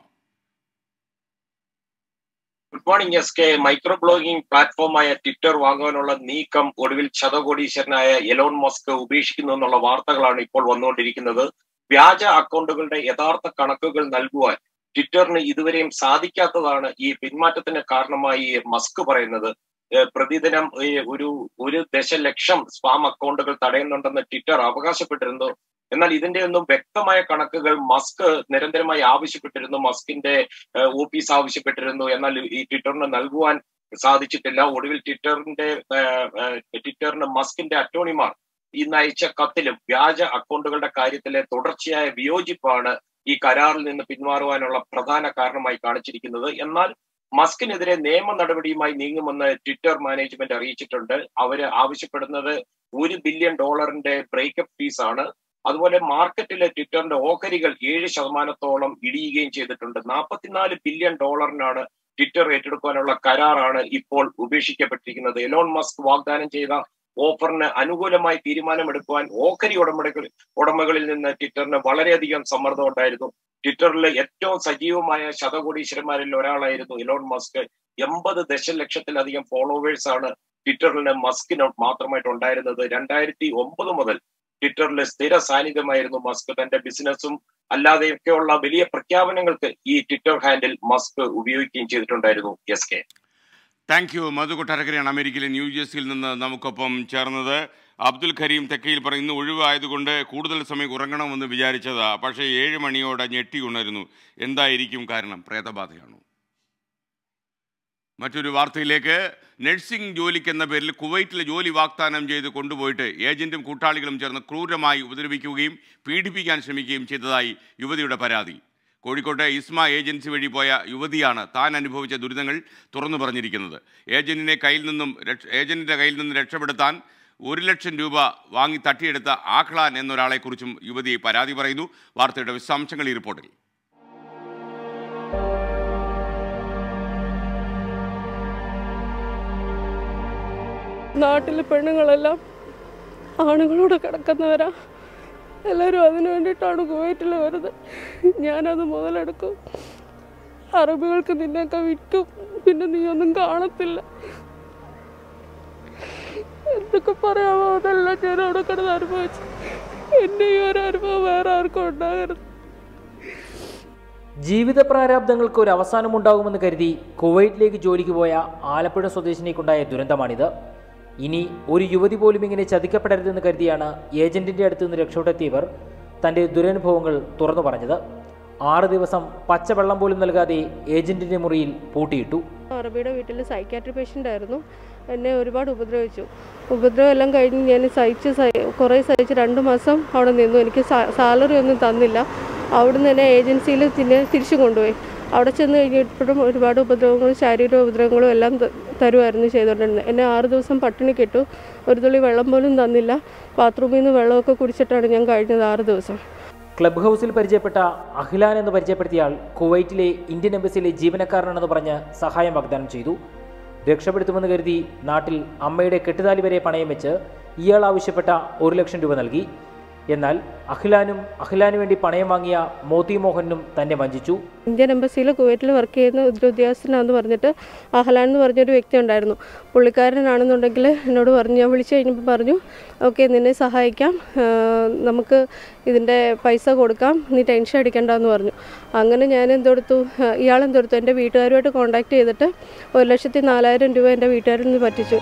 good morning S K micro blogging പ്ലാറ്റ്ഫോമായ ട്വിറ്റർ വാങ്ങുവാനുള്ള നീക്കം ഒടുവിൽ ശതകോടീശ്വരനായ എലോൺ മസ്ക് ഉപേക്ഷിക്കുന്നു എന്നുള്ള വാർത്തകളാണ് ഇപ്പോൾ വന്നുകൊണ്ടിരിക്കുന്നത് വ്യാജ അക്കൗണ്ടുകളുടെ യഥാർത്ഥ കണക്കുകൾ നൽകുവാൻ ട്വിറ്ററിന് ഇതുവരെയും സാധിക്കാത്തതാണ് ഈ പിന്മാറ്റത്തിന് കാരണമായി മസ്ക് പറയുന്നത് ഏഹ് പ്രതിദിനം ഏഹ് ഒരു ഒരു ദശലക്ഷം സ്പാം അക്കൗണ്ടുകൾ തടയുന്നുണ്ടെന്ന് ട്വിറ്റർ അവകാശപ്പെട്ടിരുന്നു എന്നാൽ ഇതിന്റെ ഒന്നും വ്യക്തമായ കണക്കുകൾ മസ്ക് നിരന്തരമായി ആവശ്യപ്പെട്ടിരുന്നു മസ്കിന്റെ ഏഹ് ഓഫീസ് ആവശ്യപ്പെട്ടിരുന്നു എന്നാൽ ഈ ട്വിറ്ററിന് നൽകുവാൻ സാധിച്ചിട്ടില്ല ഒടുവിൽ ട്വിറ്ററിന്റെ ഏഹ്, ഏഹ്, ട്വിറ്ററിന് മസ്കിന്റെ അറ്റോർണിമാർ ഇന്ന് അയച്ച കത്തിലും വ്യാജ അക്കൗണ്ടുകളുടെ കാര്യത്തിലെ തുടർച്ചയായ വിയോജിപ്പാണ് ഈ കരാറിൽ നിന്ന് പിന്മാറുവാനുള്ള പ്രധാന കാരണമായി കാണിച്ചിരിക്കുന്നത് എന്നാൽ മസ്കിനെതിരെ നിയമ നടപടിയുമായി നീങ്ങുമെന്ന് ട്വിറ്റർ മാനേജ്മെന്റ് അറിയിച്ചിട്ടുണ്ട് അവര് ആവശ്യപ്പെടുന്നത് ഒരു ബില്യൺ ഡോളറിന്റെ ബ്രേക്കപ്പ് ഫീസ് ആണ് അതുപോലെ മാർക്കറ്റിലെ ട്വിറ്ററിന്റെ ഓഹരികൾ ഏഴ് ശതമാനത്തോളം ഇടിയുകയും ചെയ്തിട്ടുണ്ട് നാൽപ്പത്തിനാല് ബില്യൺ ഡോളറിനാണ് ട്വിറ്റർ ഏറ്റെടുക്കാനുള്ള കരാറാണ് ഇപ്പോൾ ഉപേക്ഷിക്കപ്പെട്ടിരിക്കുന്നത് എലോൺ മസ്ക് വാഗ്ദാനം ചെയ്ത ഓഫറിന് അനുകൂലമായി തീരുമാനമെടുക്കുവാൻ ഓഹരി ഉടമകൾ ഉടമകളിൽ നിന്ന് ട്വിറ്ററിന് വളരെയധികം സമ്മർദ്ദം ഉണ്ടായിരുന്നു ട്വിറ്ററിലെ ഏറ്റവും സജീവമായ ശതകോടീശ്വരന്മാരിൽ ഒരാളായിരുന്നു എലോൺ മസ്ക് എൺപത് ദശലക്ഷത്തിലധികം ഫോളോവേഴ്സ് ആണ് ട്വിറ്ററിന് മസ്കിന് മാത്രമായിട്ട് ഉണ്ടായിരുന്നത് രണ്ടായിരത്തി ഒമ്പത് മുതൽ ട്വിറ്ററിലെ സ്ഥിര സാന്നിധ്യമായിരുന്നു മസ്ക് തന്റെ ബിസിനസ്സും അല്ലാതെയൊക്കെയുള്ള വലിയ പ്രഖ്യാപനങ്ങൾക്ക് ഈ ട്വിറ്റർ ഹാൻഡിൽ മസ്ക് ഉപയോഗിക്കുകയും ചെയ്തിട്ടുണ്ടായിരുന്നു S K thank you Madhu കൊട്ടാരക്കരയാണ് അമേരിക്കയിലെ ന്യൂ ജേഴ്സിയിൽ നിന്ന് നമുക്കൊപ്പം ചേർന്നത് അബ്ദുൽ കരീം തെക്കയിൽ പറയുന്നു ഒഴിവായതുകൊണ്ട് കൂടുതൽ സമയം ഉറങ്ങണമെന്ന് വിചാരിച്ചതാ പക്ഷേ ഏഴ് മണിയോടെ ഞെട്ടി ഉണരുന്നു എന്തായിരിക്കും കാരണം പ്രേതബാധയാണോ മറ്റൊരു വാർത്തയിലേക്ക് നഴ്സിംഗ് ജോലിക്കെന്ന പേരിൽ കുവൈറ്റിലെ ജോലി വാഗ്ദാനം ചെയ്ത് കൊണ്ടുപോയിട്ട് ഏജന്റും കൂട്ടാളികളും ചേർന്ന് ക്രൂരമായി ഉപദ്രവിക്കുകയും പീഡിപ്പിക്കാൻ ശ്രമിക്കുകയും ചെയ്തതായി യുവതിയുടെ പരാതി കോഴിക്കോട്ടെ ഇസ്മ ഏജൻസി വഴി പോയ യുവതിയാണ് താൻ അനുഭവിച്ച ദുരിതങ്ങൾ തുറന്നു പറഞ്ഞിരിക്കുന്നത് ഏജന്റിനെ കയ്യിൽ നിന്നും രക്ഷ- ഏജന്റിന്റെ കയ്യിൽ നിന്ന് രക്ഷപ്പെടുത്താൻ ഒരു ലക്ഷം രൂപ വാങ്ങി തട്ടിയെടുത്ത ആഖ്ലാൻ എന്നൊരാളെക്കുറിച്ചും യുവതി പരാതി പറയുന്നു വാർത്തയുടെ വിശദാംശങ്ങൾ ഈ റിപ്പോർട്ടിൽ നാട്ടിലെ പെണ്ണുങ്ങളെല്ലാം ആണുങ്ങളോട് കിടക്കുന്നവരാ എല്ലാവരും അതിനു വേണ്ടിയിട്ടാണ് കുവൈറ്റിൽ വരുന്നത് ഞാനത് മുതലെടുക്കും അറബികൾക്ക് നിന്നെയൊക്കെ വിൽക്കും പിന്നെ നീ ഒന്നും കാണത്തില്ല എന്തൊക്കെ പറയാമോ അതെല്ലാം ഞാൻ അവിടെ കിടന്ന് അനുഭവിച്ചു എൻ്റെ ഈ ഒരു അനുഭവം വേറെ ആർക്കും ഉണ്ടാകരുത് ജീവിത പ്രാരാബ്ദങ്ങൾക്ക് ഒരു അവസാനമുണ്ടാകുമെന്ന് കരുതി കുവൈറ്റിലേക്ക് ജോലിക്ക് പോയ ആലപ്പുഴ സ്വദേശിനിക്കുണ്ടായ ദുരന്തമാണിത് ഇനി ഒരു യുവതി പോലും ഇങ്ങനെ ചതിക്കപ്പെടരുതെന്ന് കരുതിയാണ് ഏജന്റിന്റെ അടുത്ത് നിന്ന് രക്ഷപ്പെട്ടെത്തിയവർ തന്റെ ദുരനുഭവങ്ങൾ തുറന്നു പറഞ്ഞത് ആറ് ദിവസം പച്ചവെള്ളം പോലും നൽകാതെ ഏജന്റിന്റെ മുറിയിൽ പൂട്ടിയിട്ടു അറബിയുടെ വീട്ടിൽ സൈക്കാട്രി പേഷ്യൻ്റ് ആയിരുന്നു എന്നെ ഒരുപാട് ഉപദ്രവിച്ചു ഉപദ്രവം എല്ലാം കഴിഞ്ഞ് ഞാൻ സഹിച്ച് സഹി- കുറേ സഹിച്ച് രണ്ട് മാസം അവിടെ നിന്നു എനിക്ക് സാലറി ഒന്നും തന്നില്ല അവിടുന്ന് എന്നെ ഏജൻസിയിൽ പിന്നെ തിരിച്ചു കൊണ്ടുപോയി അവിടെ ചെന്ന് കഴിഞ്ഞപ്പോഴും ഒരുപാട് ഉപദ്രവങ്ങളും ശാരീരിക ഉപദ്രവങ്ങളും എല്ലാം ത- തരുമായിരുന്നു ചെയ്തുകൊണ്ടിരുന്നത് എന്നെ ആറ് ദിവസം പട്ടിണി കിട്ടു ഒരു തുള്ളി വെള്ളം പോലും തന്നില്ല ബാത്റൂമിൽ നിന്ന് വെള്ളമൊക്കെ കുടിച്ചിട്ടാണ് ഞാൻ കഴിഞ്ഞത് ആറ് ദിവസം ക്ലബ് ഹൗസിൽ പരിചയപ്പെട്ട അഖിലാൻ എന്ന് പരിചയപ്പെടുത്തിയ ആൾ കുവൈറ്റിലെ ഇന്ത്യൻ എംബസിയിലെ ജീവനക്കാരനാണെന്ന് പറഞ്ഞ് സഹായം വാഗ്ദാനം ചെയ്തു രക്ഷപ്പെടുത്തുമെന്ന് കരുതി നാട്ടിൽ അമ്മയുടെ കെട്ടുതാലി വരെ പണയം വെച്ച് ഇയാൾ ആവശ്യപ്പെട്ട ഒരു ലക്ഷം രൂപ നൽകി എന്നാൽ അഖിലാനും അഖിലാനു വേണ്ടി പണയം വാങ്ങിയ മോത്തി മോഹനും തന്നെ വഞ്ചിച്ചു ഇന്ത്യൻ എംബസിയിൽ കുവൈറ്റിൽ വർക്ക് ചെയ്യുന്ന ഒരു ഉദ്യോഗസ്ഥനാണെന്ന് പറഞ്ഞിട്ട് അഹ്ലാൻ എന്ന് പറഞ്ഞൊരു വ്യക്തി ഉണ്ടായിരുന്നു പുള്ളിക്കാരനാണെന്നുണ്ടെങ്കിൽ എന്നോട് പറഞ്ഞു ഞാൻ വിളിച്ചു കഴിഞ്ഞപ്പോൾ പറഞ്ഞു ഓക്കെ നിന്നെ സഹായിക്കാം ആ, നമുക്ക് ഇതിൻ്റെ പൈസ കൊടുക്കാം നീ ടെൻഷൻ അടിക്കണ്ടെന്ന് പറഞ്ഞു അങ്ങനെ ഞാൻ എന്തെടുത്തു ഇയാളെന്തെടുത്തു എൻ്റെ വീട്ടുകാരുമായിട്ട് കോൺടാക്ട് ചെയ്തിട്ട് ഒരു ലക്ഷത്തി നാലായിരം രൂപ എൻ്റെ വീട്ടുകാരിൽ നിന്ന് പറ്റിച്ചു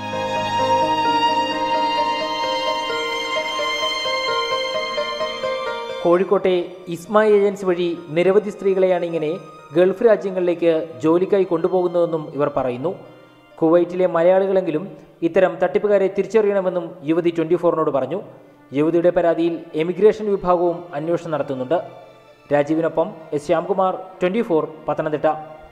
കോഴിക്കോട്ടെ ഇസ്മ ഏജൻസി വഴി നിരവധി സ്ത്രീകളെയാണ് ഇങ്ങനെ ഗൾഫ് രാജ്യങ്ങളിലേക്ക് ജോലിക്കായി കൊണ്ടുപോകുന്നതെന്നും ഇവർ പറയുന്നു കുവൈറ്റിലെ മലയാളികളെങ്കിലും ഇത്തരം തട്ടിപ്പുകാരെ തിരിച്ചറിയണമെന്നും യുവതി ട്വൻറ്റി ഫോറിനോട് പറഞ്ഞു യുവതിയുടെ പരാതിയിൽ എമിഗ്രേഷൻ വിഭാഗവും അന്വേഷണം നടത്തുന്നുണ്ട് രാജീവിനൊപ്പം S Shyamkumar twenty four Pathanamthitta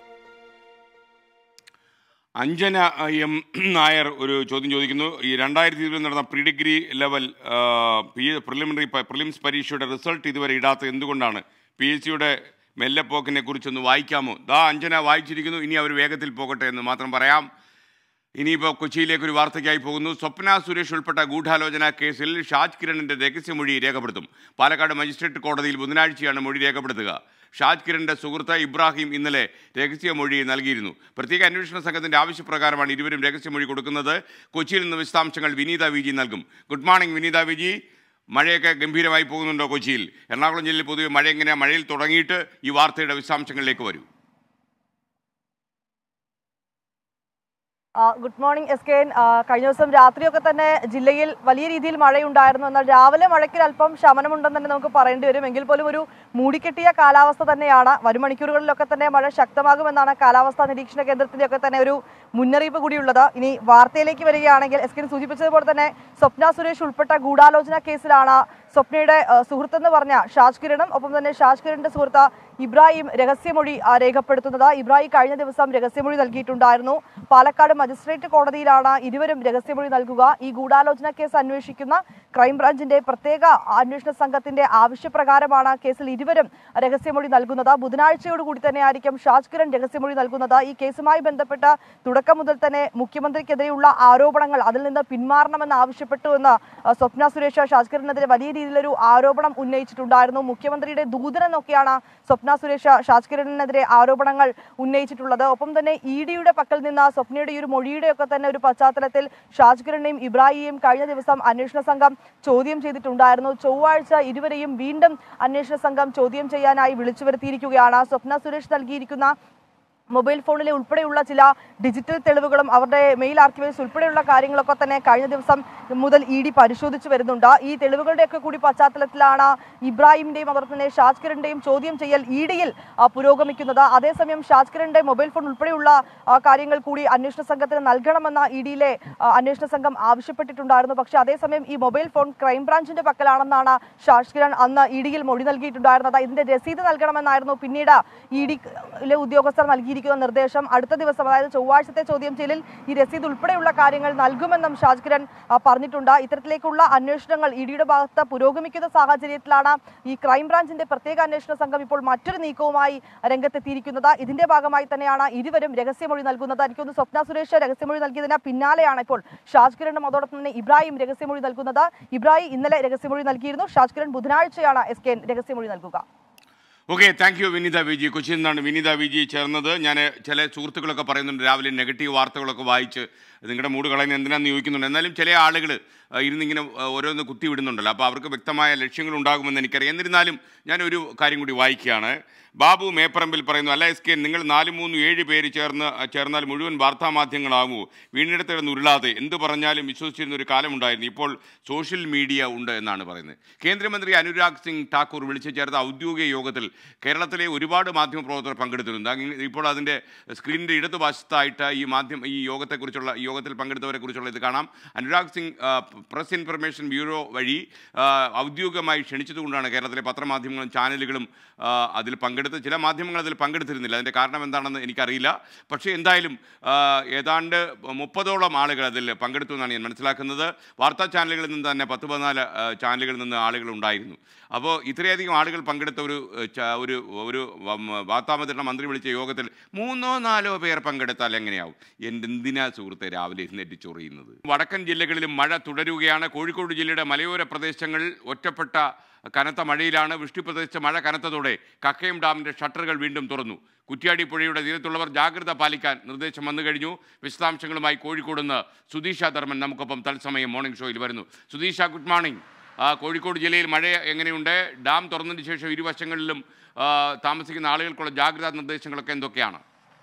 Anjana M Nair ഒരു ചോദ്യം ചോദിക്കുന്നു ഈ രണ്ടായിരത്തി ഇരുപതിൽ നടന്ന pre degree level P preliminary prelims പരീക്ഷയുടെ റിസൾട്ട് ഇതുവരെ ഇടാത്തത് എന്തുകൊണ്ടാണ് പി എസ് സിയുടെ മെല്ലെപ്പോക്കിനെ കുറിച്ചൊന്ന് വായിക്കാമോ ദാ അഞ്ജന വായിച്ചിരിക്കുന്നു ഇനി അവർ വേഗത്തിൽ പോകട്ടെ എന്ന് മാത്രം പറയാം ഇനിയിപ്പോൾ കൊച്ചിയിലേക്ക് ഒരു വാർത്തയ്ക്കായി പോകുന്നു സ്വപ്ന സുരേഷ് ഉൾപ്പെട്ട ഗൂഢാലോചന കേസിൽ ഷാജ് കിരണിന്റെ രഹസ്യമൊഴി രേഖപ്പെടുത്തും പാലക്കാട് മജിസ്ട്രേറ്റ് കോടതിയിൽ ബുധനാഴ്ചയാണ് മൊഴി രേഖപ്പെടുത്തുക ഷാജ് കിരണിന്റെ സുഹൃത്ത് ഇബ്രാഹിം ഇന്നലെ രഹസ്യമൊഴി നൽകിയിരുന്നു പ്രത്യേക അന്വേഷണ സംഘത്തിന്റെ ആവശ്യപ്രകാരമാണ് ഇരുവരും രഹസ്യമൊഴി കൊടുക്കുന്നത് കൊച്ചിയിൽ നിന്ന് വിശദാംശങ്ങൾ വിനീത വി ജി നൽകും good morning Vineetha V G മഴയൊക്കെ ഗംഭീരമായി പോകുന്നുണ്ടോ കൊച്ചിയിൽ എറണാകുളം ജില്ലയിൽ പൊതുവെ മഴ എങ്ങനെയാണ് മഴയിൽ തുടങ്ങിയിട്ട് ഈ വാർത്തയുടെ വിശദാംശങ്ങളിലേക്ക് വരൂ ആ, good morning S K N ആ, കഴിഞ്ഞ ദിവസം രാത്രിയൊക്കെ തന്നെ ജില്ലയിൽ വലിയ രീതിയിൽ മഴയുണ്ടായിരുന്നു എന്നാൽ രാവിലെ മഴയ്ക്ക് അല്പം ശമനമുണ്ടെന്ന് തന്നെ നമുക്ക് പറയേണ്ടി വരും എങ്കിൽ പോലും ഒരു മൂടിക്കെട്ടിയ കാലാവസ്ഥ തന്നെയാണ് വരും മണിക്കൂറുകളിലൊക്കെ തന്നെ മഴ ശക്തമാകുമെന്നാണ് കാലാവസ്ഥാ നിരീക്ഷണ കേന്ദ്രത്തിന്റെ ഒക്കെ തന്നെ ഒരു മുന്നറിയിപ്പ് കൂടിയുള്ളത് ഇനി വാർത്തയിലേക്ക് വരികയാണെങ്കിൽ എസ് കെ എൻ സൂചിപ്പിച്ചതുപോലെ തന്നെ സ്വപ്ന സുരേഷ് ഉൾപ്പെട്ട ഗൂഢാലോചന കേസിലാണ് സ്വപ്നയുടെ ആ, സുഹൃത്തെന്ന് പറഞ്ഞ ഷാജ് കിരണും ഒപ്പം തന്നെ ഷാജ് കിരണിന്റെ സുഹൃത്ത് ഇബ്രാഹിം രഹസ്യമൊഴി ആ, രേഖപ്പെടുത്തുന്നത് ഇബ്രാഹിം കഴിഞ്ഞ ദിവസം രഹസ്യമൊഴി നൽകിയിട്ടുണ്ടായിരുന്നു പാലക്കാട് മജിസ്ട്രേറ്റ് കോടതിയിലാണ് ഇരുവരും രഹസ്യമൊഴി നൽകുക ഈ ഗൂഢാലോചന കേസ് അന്വേഷിക്കുന്ന ക്രൈംബ്രാഞ്ചിന്റെ പ്രത്യേക അന്വേഷണ സംഘത്തിന്റെ ആവശ്യപ്രകാരമാണ് കേസിൽ ഇരുവരും രഹസ്യമൊഴി നൽകുന്നത് ബുധനാഴ്ചയോടുകൂടി തന്നെയായിരിക്കും ഷാജ് കിരൺ രഹസ്യമൊഴി നൽകുന്നത് ഈ കേസുമായി ബന്ധപ്പെട്ട തുടക്കം മുതൽ തന്നെ മുഖ്യമന്ത്രിക്കെതിരെയുള്ള ആരോപണങ്ങൾ അതിൽ നിന്ന് പിന്മാറണമെന്ന് ആവശ്യപ്പെട്ടു എന്ന് ആ, സ്വപ്ന സുരേഷ് ഷാജ് കിരണിനെതിരെ വലിയ രീതിയിലൊരു ആരോപണം ഉന്നയിച്ചിട്ടുണ്ടായിരുന്നു മുഖ്യമന്ത്രിയുടെ ദൂതനെന്നൊക്കെയാണ് സ്വപ്ന സുരേഷ് ഷാജ് കിരണിനെതിരെ ആരോപണങ്ങൾ ഉന്നയിച്ചിട്ടുള്ളത് ഒപ്പം തന്നെ ഇ ഡിയുടെ പക്കൽ നിന്ന് സ്വപ്നയുടെ ഈ ഒരു മൊഴിയുടെ ഒക്കെ തന്നെ ഒരു പശ്ചാത്തലത്തിൽ ഷാജ് കിരണിനെയും ഇബ്രാഹിയെയും കഴിഞ്ഞ ദിവസം അന്വേഷണ സംഘം ചോദ്യം ചെയ്തിട്ടുണ്ടായിരുന്നു ചൊവ്വാഴ്ച ഇരുവരെയും വീണ്ടും അന്വേഷണ സംഘം ചോദ്യം ചെയ്യാനായി വിളിച്ചു വരുത്തിയിരിക്കുകയാണ് സ്വപ്ന സുരേഷ് നൽകിയിരിക്കുന്ന മൊബൈൽ ഫോണിലെ ഉൾപ്പെടെയുള്ള ചില ഡിജിറ്റൽ തെളിവുകളും അവരുടെ മെയിൽ ആർക്കിവൈസ് ഉൾപ്പെടെയുള്ള കാര്യങ്ങളൊക്കെ തന്നെ കഴിഞ്ഞ ദിവസം മുതൽ ഇ ഡി പരിശോധിച്ചു വരുന്നുണ്ട് ഈ തെളിവുകളുടെയൊക്കെ കൂടി പശ്ചാത്തലത്തിലാണ് ഇബ്രാഹിമിന്റെയും അതുപോലെ തന്നെ ഷാജ്കിറിന്റെയും ചോദ്യം ചെയ്യൽ ഇ ഡിയിൽ പുരോഗമിക്കുന്നത് അതേസമയം ഷാജ്കിറിന്റെ മൊബൈൽ ഫോൺ ഉൾപ്പെടെയുള്ള ആ, കാര്യങ്ങൾ കൂടി അന്വേഷണ സംഘത്തിന് നൽകണമെന്ന ഇ ഡിയിലെ അന്വേഷണ സംഘം ആവശ്യപ്പെട്ടിട്ടുണ്ടായിരുന്നു പക്ഷേ അതേസമയം ഈ മൊബൈൽ ഫോൺ ക്രൈംബ്രാഞ്ചിന്റെ പക്കലാണെന്നാണ് ഷാജ്കിരൺ അന്ന് ഇ ഡിയിൽ മൊഴി നൽകിയിട്ടുണ്ടായിരുന്നത് ഇതിന്റെ രസീത് നൽകണമെന്നായിരുന്നു പിന്നീട് ഇ ഡിയിലെ ഉദ്യോഗസ്ഥർ നൽകിയിരിക്കുന്ന നിർദ്ദേശം അടുത്ത ദിവസം അതായത് ചൊവ്വാഴ്ചത്തെ ചോദ്യം ചെയ്യലിൽ ഈ രസീത് ഉൾപ്പെടെയുള്ള കാര്യങ്ങൾ നൽകുമെന്നും ഷാജ് കിരൺ ആ, പറഞ്ഞിട്ടുണ്ട് ഇത്തരത്തിലേക്കുള്ള അന്വേഷണങ്ങൾ ഇ ഡിയുടെ ഭാഗത്ത് പുരോഗമിക്കുന്ന സാഹചര്യത്തിലാണ് ഈ ക്രൈംബ്രാഞ്ചിന്റെ പ്രത്യേക അന്വേഷണ സംഘം ഇപ്പോൾ മറ്റൊരു നീക്കവുമായി രംഗത്തെത്തിയിരിക്കുന്നത് ഇതിന്റെ ഭാഗമായി തന്നെയാണ് ഇരുവരും രഹസ്യമൊഴി നൽകുന്നത് എനിക്കൊന്ന് സ്വപ്ന സുരേഷ് രഹസ്യമൊഴി നൽകിയതിന് പിന്നാലെയാണ് ഇപ്പോൾ ഷാജ് കിരണിനും അതോടൊപ്പം തന്നെ ഇബ്രാഹിം രഹസ്യമൊഴി നൽകുന്നത് ഇബ്രാഹിം ഇന്നലെ രഹസ്യമൊഴി നൽകിയിരുന്നു ഷാജ് കിരൺ ബുധനാഴ്ചയാണ് എസ് കെ രഹസ്യമൊഴി നൽകുക okay thank you Vineetha V G കൊച്ചിയിൽ നിന്നാണ് വിനീത വിജി ചേർന്നത് ഞാൻ ചില സുഹൃത്തുക്കളൊക്കെ പറയുന്നുണ്ട് രാവിലെ നെഗറ്റീവ് വാർത്തകളൊക്കെ വായിച്ച് നിങ്ങളുടെ മൂഡ് കളയുന്നത് എന്തിനാന്ന് ചോദിക്കുന്നുണ്ട് എന്നാലും ചില ആളുകൾ ഇരുന്നിങ്ങനെ ആ, ഓരോന്ന് കുത്തി വിടുന്നുണ്ടല്ലോ അപ്പോൾ അവർക്ക് വ്യക്തമായ ലക്ഷ്യങ്ങൾ ഉണ്ടാകുമെന്ന് എനിക്കറിയാം എന്നിരുന്നാലും ഞാനൊരു കാര്യം കൂടി വായിക്കുകയാണ് ബാബു മേപ്പറമ്പിൽ പറയുന്നു അല്ല എസ് കെ നിങ്ങൾ നാല് മൂന്ന് ഏഴ് പേര് ചേർന്ന് ചേർന്നാൽ മുഴുവൻ വാർത്താ മാധ്യമങ്ങളാകുമോ വീണ്ടെടുത്തിടന്ന് ഉരുളാതെ എന്ത് പറഞ്ഞാലും വിശ്വസിച്ചിരുന്ന ഒരു കാലമുണ്ടായിരുന്നു ഇപ്പോൾ സോഷ്യൽ മീഡിയ ഉണ്ട് എന്നാണ് പറയുന്നത് കേന്ദ്രമന്ത്രി അനുരാഗ് സിംഗ് ഠാക്കൂർ വിളിച്ചു ചേർത്ത ഔദ്യോഗിക യോഗത്തിൽ കേരളത്തിലെ ഒരുപാട് മാധ്യമപ്രവർത്തകർ പങ്കെടുത്തിട്ടുണ്ട് അങ്ങ് ഇപ്പോൾ അതിൻ്റെ സ്ക്രീനിൻ്റെ ഇടതുവശത്തായിട്ട് ഈ മാധ്യമ ഈ യോഗത്തെക്കുറിച്ചുള്ള ഈ യോഗത്തിൽ പങ്കെടുത്തവരെ കുറിച്ചുള്ള ഇത് കാണാം അനുരാഗ് സിംഗ് ആ, പ്രസ് ഇൻഫർമേഷൻ ബ്യൂറോ വഴി ആ, ഔദ്യോഗികമായി ക്ഷണിച്ചതുകൊണ്ടാണ് കേരളത്തിലെ പത്രമാധ്യമങ്ങളും ചാനലുകളും ആ, അതിൽ പങ്കെടുത്ത് ചില മാധ്യമങ്ങൾ അതിൽ പങ്കെടുത്തിരുന്നില്ല അതിൻ്റെ കാരണം എന്താണെന്ന് എനിക്കറിയില്ല പക്ഷേ എന്തായാലും ആ, ഏതാണ്ട് മുപ്പതോളം ആളുകൾ അതിൽ പങ്കെടുത്തു എന്നാണ് ഞാൻ മനസ്സിലാക്കുന്നത് വാർത്താ ചാനലുകളിൽ നിന്ന് തന്നെ പത്ത് പതിനാല് ആ, ചാനലുകളിൽ നിന്ന് ആളുകൾ ഉണ്ടായിരുന്നു അപ്പോൾ ഇത്രയധികം ആളുകൾ പങ്കെടുത്ത ഒരു ഏ, ച- ഒരു ഒരു വം- വാർത്താമന്ത്രിയുടെ മന്ത്രി വിളിച്ച യോഗത്തിൽ മൂന്നോ നാലോ പേർ പങ്കെടുത്താൽ എങ്ങനെയാവും എൻ്റെ എന്തിനാ സുഹൃത്തെ രാവിലെ എഴുന്നേറ്റ് ചൊറിയുന്നത് വടക്കൻ ജില്ലകളിലും മഴ തുടരുകയാണ് കോഴിക്കോട് ജില്ലയുടെ മലയോര പ്രദേശങ്ങൾ ഒറ്റപ്പെട്ട കനത്ത മഴയിലാണ് വൃഷ്ടിപ്രദേശത്ത് മഴ കനത്തതോടെ കക്കയം ഡാമിൻ്റെ ഷട്ടറുകൾ വീണ്ടും തുറന്നു കുറ്റ്യാടി പുഴയുടെ തീരത്തുള്ളവർ ജാഗ്രത പാലിക്കാൻ നിർദ്ദേശം വന്നു കഴിഞ്ഞു വിശദാംശങ്ങളുമായി കോഴിക്കോട് നിന്ന് സുധീഷ ധർമ്മൻ നമുക്കൊപ്പം തത്സമയം മോർണിംഗ് ഷോയിൽ വരുന്നു സുധീഷ ഗുഡ് മോർണിംഗ് ആ, കോഴിക്കോട് ജില്ലയിൽ മഴ എങ്ങനെയുണ്ട് ഡാം തുറന്നതിന് ശേഷം ഇരുവശങ്ങളിലും ആ, താമസിക്കുന്ന ആളുകൾക്കുള്ള ജാഗ്രതാ നിർദ്ദേശങ്ങളൊക്കെ എന്തൊക്കെയാണ്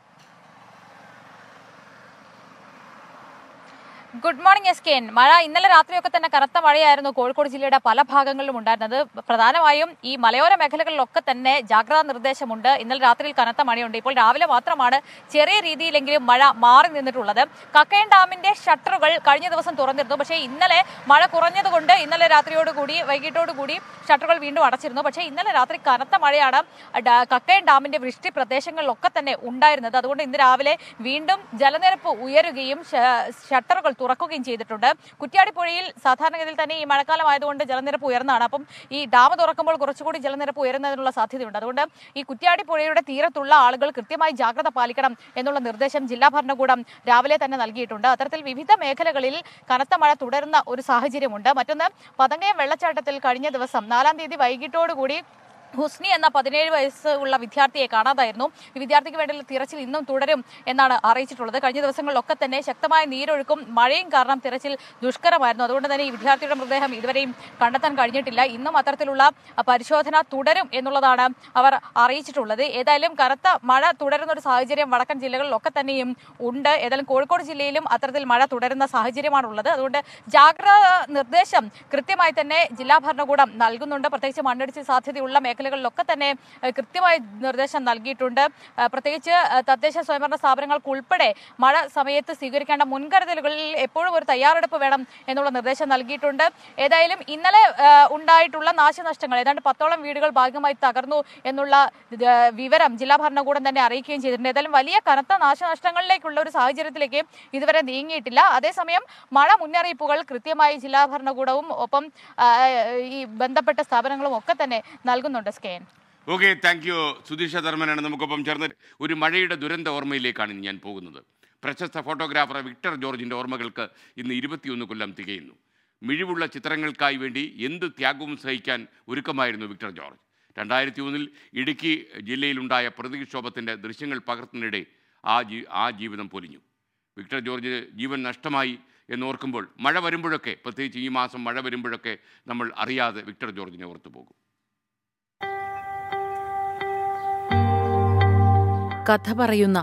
good morning S K N മഴ ഇന്നലെ രാത്രിയൊക്കെ തന്നെ കനത്ത മഴയായിരുന്നു കോഴിക്കോട് ജില്ലയുടെ പല ഭാഗങ്ങളിലും ഉണ്ടായിരുന്നത് പ്രധാനമായും ഈ മലയോര മേഖലകളിലൊക്കെ തന്നെ ജാഗ്രതാ നിർദ്ദേശമുണ്ട് ഇന്നലെ രാത്രിയിൽ കനത്ത മഴയുണ്ട് ഇപ്പോൾ രാവിലെ മാത്രമാണ് ചെറിയ രീതിയിലെങ്കിലും മഴ മാറി നിന്നിട്ടുള്ളത് കക്കയം ഡാമിന്റെ ഷട്ടറുകൾ കഴിഞ്ഞ ദിവസം തുറന്നിരുന്നു പക്ഷേ ഇന്നലെ മഴ കുറഞ്ഞതുകൊണ്ട് ഇന്നലെ രാത്രിയോടുകൂടി വൈകിട്ടോടുകൂടി ഷട്ടറുകൾ വീണ്ടും അടച്ചിരുന്നു പക്ഷേ ഇന്നലെ രാത്രി കനത്ത മഴയാണ് ഡാ- കക്കയം ഡാമിന്റെ വൃഷ്ടി പ്രദേശങ്ങളിലൊക്കെ തന്നെ ഉണ്ടായിരുന്നത് അതുകൊണ്ട് ഇന്ന് രാവിലെ വീണ്ടും ജലനിരപ്പ് ഉയരുകയും ഷ- ഷട്ടറുകൾ തുറക്കുകയും ചെയ്തിട്ടുണ്ട് കുറ്റ്യാടിപ്പുഴയിൽ സാധാരണഗതിയിൽ തന്നെ ഈ മഴക്കാലം ആയതുകൊണ്ട് ജലനിരപ്പ് ഉയർന്നതാണ് അപ്പം ഈ ഡാം തുറക്കുമ്പോൾ കുറച്ചുകൂടി ജലനിരപ്പ് ഉയരുന്നതിനുള്ള സാധ്യതയുണ്ട് അതുകൊണ്ട് ഈ കുറ്റ്യാടിപ്പുഴയുടെ തീരത്തുള്ള ആളുകൾ കൃത്യമായി ജാഗ്രത പാലിക്കണം എന്നുള്ള നിർദ്ദേശം ജില്ലാ ഭരണകൂടം രാവിലെ തന്നെ നൽകിയിട്ടുണ്ട് അത്തരത്തിൽ വിവിധ മേഖലകളിൽ കനത്ത മഴ തുടരുന്ന ഒരു സാഹചര്യമുണ്ട് മറ്റൊന്ന് പതങ്കയം വെള്ളച്ചാട്ടത്തിൽ കഴിഞ്ഞ ദിവസം നാലാം തീയതി വൈകിട്ടോടുകൂടി ഹുസ്നി എന്ന പതിനേഴ് വയസ്സ് ഉള്ള വിദ്യാർത്ഥിയെ കാണാതായിരുന്നു ഈ വിദ്യാർത്ഥിക്ക് വേണ്ടിയുള്ള തിരച്ചിൽ ഇന്നും തുടരും എന്നാണ് അറിയിച്ചിട്ടുള്ളത് കഴിഞ്ഞ ദിവസങ്ങളിലൊക്കെ തന്നെ ശക്തമായ നീരൊഴുക്കും മഴയും കാരണം തിരച്ചിൽ ദുഷ്കരമായിരുന്നു അതുകൊണ്ട് തന്നെ ഈ വിദ്യാർത്ഥിയുടെ മൃതദേഹം ഇതുവരെയും കണ്ടെത്താൻ കഴിഞ്ഞിട്ടില്ല ഇന്നും അത്തരത്തിലുള്ള അഹ്, പരിശോധന തുടരും എന്നുള്ളതാണ് അവർ അറിയിച്ചിട്ടുള്ളത് ഏതായാലും കനത്ത മഴ തുടരുന്ന ഒരു സാഹചര്യം വടക്കൻ ജില്ലകളിലൊക്കെ തന്നെയും ഉണ്ട് ഏതായാലും കോഴിക്കോട് ജില്ലയിലും അത്തരത്തിൽ മഴ തുടരുന്ന സാഹചര്യമാണുള്ളത് അതുകൊണ്ട് ജാഗ്രതാ നിർദ്ദേശം കൃത്യമായി തന്നെ ജില്ലാ ഭരണകൂടം നൽകുന്നുണ്ട് പ്രത്യേകിച്ച് മണ്ണിടിച്ചിൽ സാധ്യതയുള്ള മേഖലകളിലൊക്കെ തന്നെ ഏഹ്, കൃത്യമായി നിർദ്ദേശം നൽകിയിട്ടുണ്ട് ഏഹ്, പ്രത്യേകിച്ച് ഏഹ്, തദ്ദേശ സ്വയംഭരണ സ്ഥാപനങ്ങൾക്ക് ഉൾപ്പെടെ മഴ സമയത്ത് സ്വീകരിക്കേണ്ട മുൻകരുതലുകളിൽ എപ്പോഴും ഒരു തയ്യാറെടുപ്പ് വേണം എന്നുള്ള നിർദ്ദേശം നൽകിയിട്ടുണ്ട് ഏതായാലും ഇന്നലെ ഏഹ്, ഉണ്ടായിട്ടുള്ള നാശനഷ്ടങ്ങൾ ഏതാണ്ട് പത്തോളം വീടുകൾ ഭാഗികമായി തകർന്നു എന്നുള്ള ഇത് വിവരം ജില്ലാ ഭരണകൂടം തന്നെ അറിയിക്കുകയും ചെയ്തിട്ടുണ്ട് ഏതായാലും വലിയ കനത്ത നാശനഷ്ടങ്ങളിലേക്കുള്ള ഒരു സാഹചര്യത്തിലേക്ക് ഇതുവരെ നീങ്ങിയിട്ടില്ല അതേസമയം മഴ മുന്നറിയിപ്പുകൾ കൃത്യമായി ജില്ലാ ഭരണകൂടവും ഒപ്പം ആ, ഈ ബന്ധപ്പെട്ട സ്ഥാപനങ്ങളും ഒക്കെ തന്നെ നൽകുന്നുണ്ട് സ്കെയിൻ ഓക്കെ താങ്ക് യു സുധീഷ ധർമ്മനാണ് നമുക്കൊപ്പം ചേർന്ന് ഒരു മഴയുടെ ദുരന്ത ഓർമ്മയിലേക്കാണ് ഇനി ഞാൻ പോകുന്നത് പ്രശസ്ത ഫോട്ടോഗ്രാഫർ വിക്ടർ ജോർജിൻ്റെ ഓർമ്മകൾക്ക് ഇന്ന് ഇരുപത്തിയൊന്ന് കൊല്ലം തികയുന്നു മിഴിവുള്ള ചിത്രങ്ങൾക്കായി വേണ്ടി എന്ത് ത്യാഗവും സഹിക്കാൻ ഒരുക്കമായിരുന്നു വിക്ടർ ജോർജ് രണ്ടായിരത്തി ഒന്നിൽ ഇടുക്കി ജില്ലയിലുണ്ടായ പ്രകൃതിക്ഷോഭത്തിൻ്റെ ദൃശ്യങ്ങൾ പകർത്തുന്നതിനിടെ ആ ജീ ആ ജീവിതം പൊലിഞ്ഞു വിക്ടർ ജോർജ് ജീവൻ നഷ്ടമായി എന്നോർക്കുമ്പോൾ മഴ വരുമ്പോഴൊക്കെ പ്രത്യേകിച്ച് ഈ മാസം മഴ വരുമ്പോഴൊക്കെ നമ്മൾ അറിയാതെ വിക്ടർ ജോർജിനെ ഓർത്തു പോകും കഥ പറയുന്ന